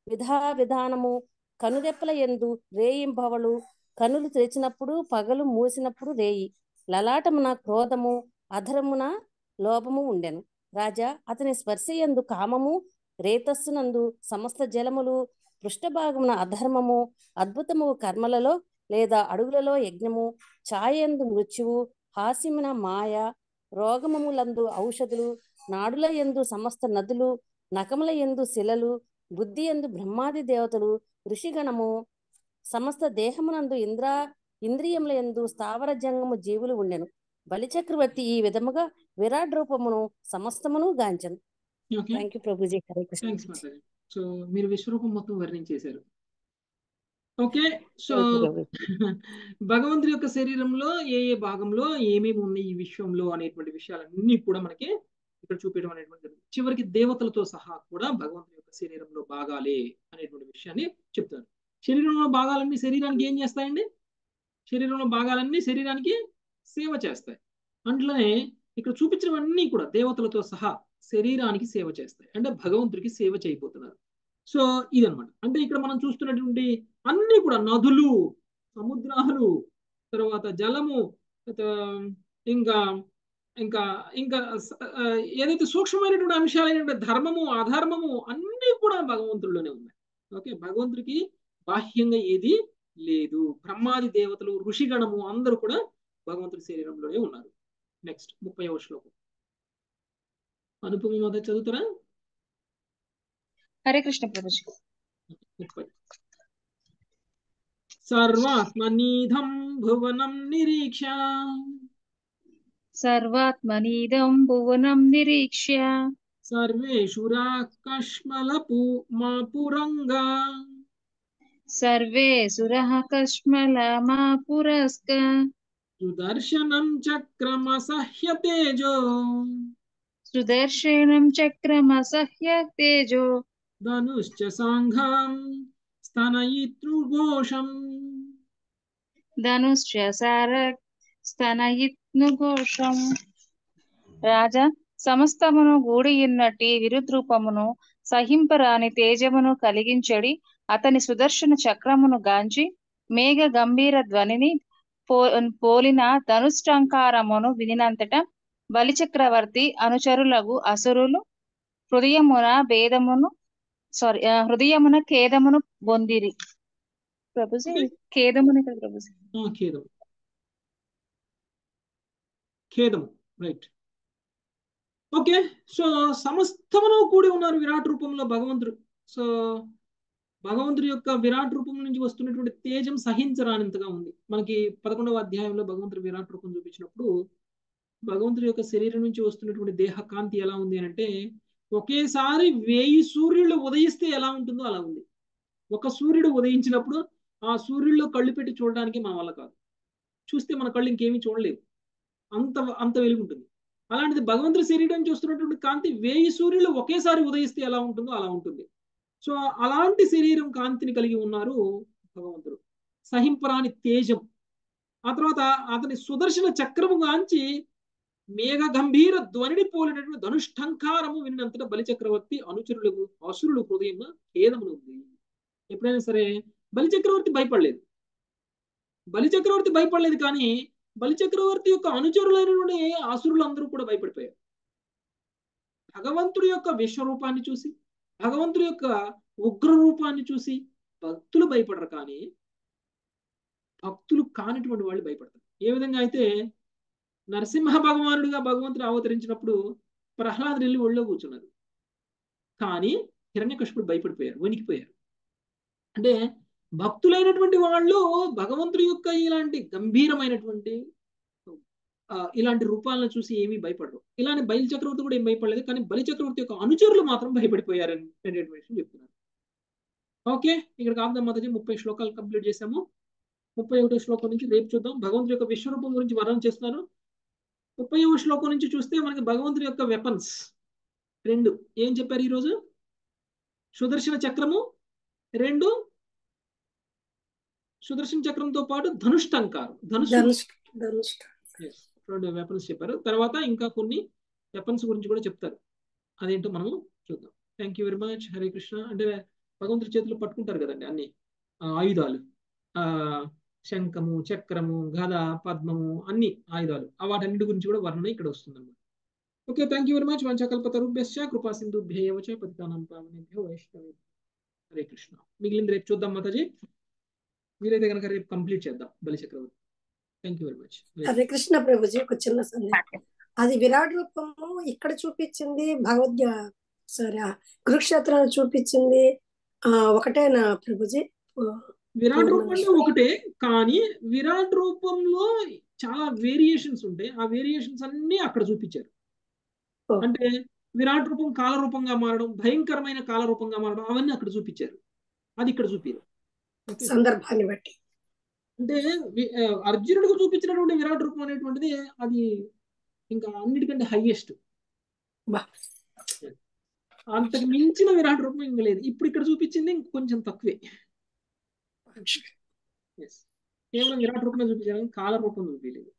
విధా విధానము కనురెప్పల ఎందు రేయింబవలు కనులు తెరిచినప్పుడు పగలు మూసినప్పుడు రేయి లలాటమున క్రోధము అధరమున లోభము ఉండెను రాజా అతని స్పర్శ యందు కామము రేతస్సునందు సమస్త జలములు పృష్ఠభాగమున అధర్మము అద్భుతము కర్మలలో లేదా అడుగులలో యజ్ఞము ఛాయందు మృత్యువు హాస్యమున మాయ రోగములందు ఔషధులు నాడుల యందు సమస్త నదులు నకముల యందు శిలలు బుద్ధి యందు బ్రహ్మాది దేవతలు ఋషిగణము సమస్త దేహమునందు ఇంద్ర ఇంద్రియముల యందు స్థావర జంగము జీవులు ఉండెను బలిచక్రవర్తి ఈ విధముగా విరాట్ రూపమును సమస్తమును గాంచను okay thank you Prabhuji Hare Krishna thanks Mataji so మీరు విశ్వరూపం మొత్తం వర్ణించేశారు okay so thank you Prabhu భగవంతుడి యొక్క శరీరంలో ఏ ఏ భాగంలో ఏమేమి ఉన్నాయి ఈ విశ్వంలో అనేటువంటి విషయాలన్నీ కూడా మనకి ఇక్కడ చూపించడం అనేటువంటి జరిగింది చివరికి దేవతలతో సహా కూడా భగవంతుడి యొక్క శరీరంలో భాగాలే అనేటువంటి విషయాన్ని చెప్తారు శరీరంలో భాగాలన్నీ శరీరానికి ఏం చేస్తాయండి శరీరంలో భాగాలన్నీ శరీరానికి సేవ చేస్తాయి అందులోనే ఇక్కడ చూపించినవన్నీ కూడా దేవతలతో సహా శరీరానికి సేవ చేస్తాయి అంటే భగవంతుడికి సేవ చేయబోతున్నారు సో ఇదనమాట అంటే ఇక్కడ మనం చూస్తున్నటువంటి అన్ని కూడా నదులు సముద్రాలు తర్వాత జలము తర్వాత ఇంకా ఇంకా ఇంకా స- ఆ, ఏదైతే సూక్ష్మమైనటువంటి అంశాలైనటువంటి ధర్మము అధర్మము అన్నీ కూడా భగవంతుడిలోనే ఉన్నాయి ఓకే భగవంతుడికి బాహ్యంగా ఏది లేదు బ్రహ్మాది దేవతలు ఋషిగణము అందరూ కూడా భగవంతుడి శరీరంలోనే ఉన్నారు నెక్స్ట్ ముప్పైవ శ్లోకం అనుపమ మాత చదువుతారా హరే కృష్ణ ప్రభుజీ ముప్పై సర్వాత్మనీధం భువనం నిరీక్ష సర్వాత్మనీదం భువనం నిరీక్ష్య సర్వేషు రాకష్మల మా పురంగా సర్వే సురః కష్మలమా పురస్క సుదర్శనం చక్రమసహ్య తేజో సుదర్శనం చక్రమసహ్య తేజో ధనుశ్చ సాంఘం స్తనయితృఘోషం ధనుశ్చ సార స్తనయిత్నుఘోషం రాజా సమస్తమును గూడియున్నట్టి విరుద్రూపమును సహింపరాని తేజమును కలిగించడి అతని సుదర్శన చక్రమును గాంచి మేఘ గంభీర ధ్వనిని పో పోలిన ధనుష్టంకారమును వినినంతట బలిచక్రవర్తి అనుచరులగు అసురులు హృదయమున భేదమును సారీ హృదయమున ఖేదమును పొందిరి ప్రభుజీ ఖేదమునే కదా ప్రభుజీ ఆ, ఖేదం ఖేదం రైట్ ఓకే సో సమస్తమును కూడి ఉన్నారు విరాట్ రూపంలో భగవంతుడు సో భగవంతుడి యొక్క విరాట్ రూపం నుంచి వస్తున్నటువంటి తేజం సహించరానంతగా ఉంది మనకి పదకొండవ అధ్యాయంలో భగవంతుడి విరాట్ రూపం చూపించినప్పుడు భగవంతుడి యొక్క శరీరం నుంచి వస్తున్నటువంటి దేహ కాంతి ఎలా ఉంది అని అంటే ఒకేసారి వేయి సూర్యుళ్ళు ఉదయిస్తే ఎలా ఉంటుందో అలా ఉంది ఒక సూర్యుడు ఉదయించినప్పుడు ఆ సూర్యుడిలో కళ్ళు పెట్టి చూడడానికి మన వల్ల కాదు చూస్తే మన కళ్ళు ఇంకేమీ చూడలేవు అంత అంత వెలుగు ఉంటుంది అలాంటిది భగవంతుడి శరీరం చూస్తున్నటువంటి కాంతి వేయి సూర్యులు ఒకేసారి ఉదయిస్తే ఎలా ఉంటుందో అలా ఉంటుంది సో అలాంటి శరీరం కాంతిని కలిగి ఉన్నారు భగవంతుడు సహింపరాని తేజం ఆ తర్వాత అతని సుదర్శన చక్రము గాంచి మేఘ గంభీర ధ్వనిని పోలినటువంటి ధనుష్టంకారము విన్నంతట బలిచక్రవర్తి అనుచరులకు అసురులు హృదయం ఖేదమును ఉంది ఎప్పుడైనా సరే బలిచక్రవర్తి భయపడలేదు బలిచక్రవర్తి భయపడలేదు కానీ బలిచక్రవర్తి యొక్క అనుచరులైనటువంటి అసురులందరూ కూడా భయపడిపోయారు భగవంతుడి యొక్క విశ్వరూపాన్ని చూసి భగవంతుడి యొక్క ఉగ్ర రూపాన్ని చూసి భక్తులు భయపడరు కానీ భక్తులు కానిటువంటి వాళ్ళు భయపడతారు ఏ విధంగా అయితే నరసింహ భగవానుడిగా భగవంతుడు అవతరించినప్పుడు ప్రహ్లాదుడు వెళ్ళి ఒళ్ళో కూర్చున్నారు కానీ హిరణ్యకశిపుడు భయపడిపోయారు వణికిపోయారు అంటే భక్తులైనటువంటి వాళ్ళు భగవంతుడి యొక్క ఇలాంటి గంభీరమైనటువంటి ఆ, ఇలాంటి రూపాలను చూసి ఏమీ భయపడరు ఇలాంటి బయలు చక్రవర్తి కూడా ఏం భయపడలేదు కానీ బలి చక్రవర్తి యొక్క అనుచరులు మాత్రం భయపడిపోయారు అనేటువంటి విషయం చెప్తున్నారు ఓకే ఇక్కడ కాదు మాతాజీ ముప్పై శ్లోకాలు కంప్లీట్ చేశాము ముప్పై ఒకటో శ్లోకం నుంచి రేపు చూద్దాం భగవంతుడి యొక్క విశ్వరూపం గురించి వర్ణన చేస్తున్నారు ముప్పై శ్లోకం నుంచి చూస్తే మనకి భగవంతుడి యొక్క వెపన్స్ రెండు ఏం చెప్పారు ఈరోజు సుదర్శన చక్రము రెండు సుదర్శన చక్రంతో పాటు ధనుష్టంకారం ధనుసు ధనుష్ ధనుష్ Yes. రెండు వెపన్స్ చెప్పారు తర్వాత ఇంకా కొన్ని వెపన్స్ గురించి కూడా చెప్తారు అదేంటో మనం చూద్దాం thank you very much Hare Krishna అంటే భగవంతుడి చేతిలో పట్టుకుంటారు కదండి అన్ని ఆ, ఆయుధాలు ఆ శంఖము చక్రము గద పద్మము అన్ని ఆయుధాలు ఆ వాటన్నిటి గురించి కూడా వర్ణన ఇక్కడ వస్తుంది అనమాట okay thank you very much వంచకల్పతరుభ్యశ్చ కృపా సింధుభ్యేయవ చ పతితానాం పావనేభ్యో వైష్ణవే హరే కృష్ణ మిగిలింది రేపు చూద్దాం మాతాజీ వీలైతే కనుక రేపు కంప్లీట్ చేద్దాం Bali Chakravarthi thank you very much Hare Krishna Prabhuji ఒక చిన్న సందేహం అది విరాట్ రూపము ఇక్కడ చూపించింది భగవద్గ సారీ ఆ కురుక్షేత్రాన్ని చూపించింది ఆ ఒకటేనా ప్రభుజీ విరాట్ రూపంలో ఒకటే కానీ విరాట్ రూపంలో చాలా వేరియేషన్స్ ఉంటాయి ఆ వేరియేషన్స్ అన్ని అక్కడ చూపించారు అంటే విరాట్ రూపం కాల రూపంగా మారడం భయంకరమైన కాల రూపంగా మారడం అవన్నీ అక్కడ చూపించారు అది ఇక్కడ చూపారు సందర్భాన్ని బట్టి అంటే వి- ఆ, అర్జునుడికి చూపించినటువంటి విరాట్ రూపం అనేటువంటిది అది ఇంకా అన్నిటికంటే హైయెస్ట్ అంతకు మించిన విరాట్ రూపం ఇంకా లేదు ఇప్పుడు ఇక్కడ చూపించింది ఇంకొంచెం తక్కువే Yes. కేవలం విరాట్ రూపమే చూపించారు కానీ కాల రూపం చూపించలేదు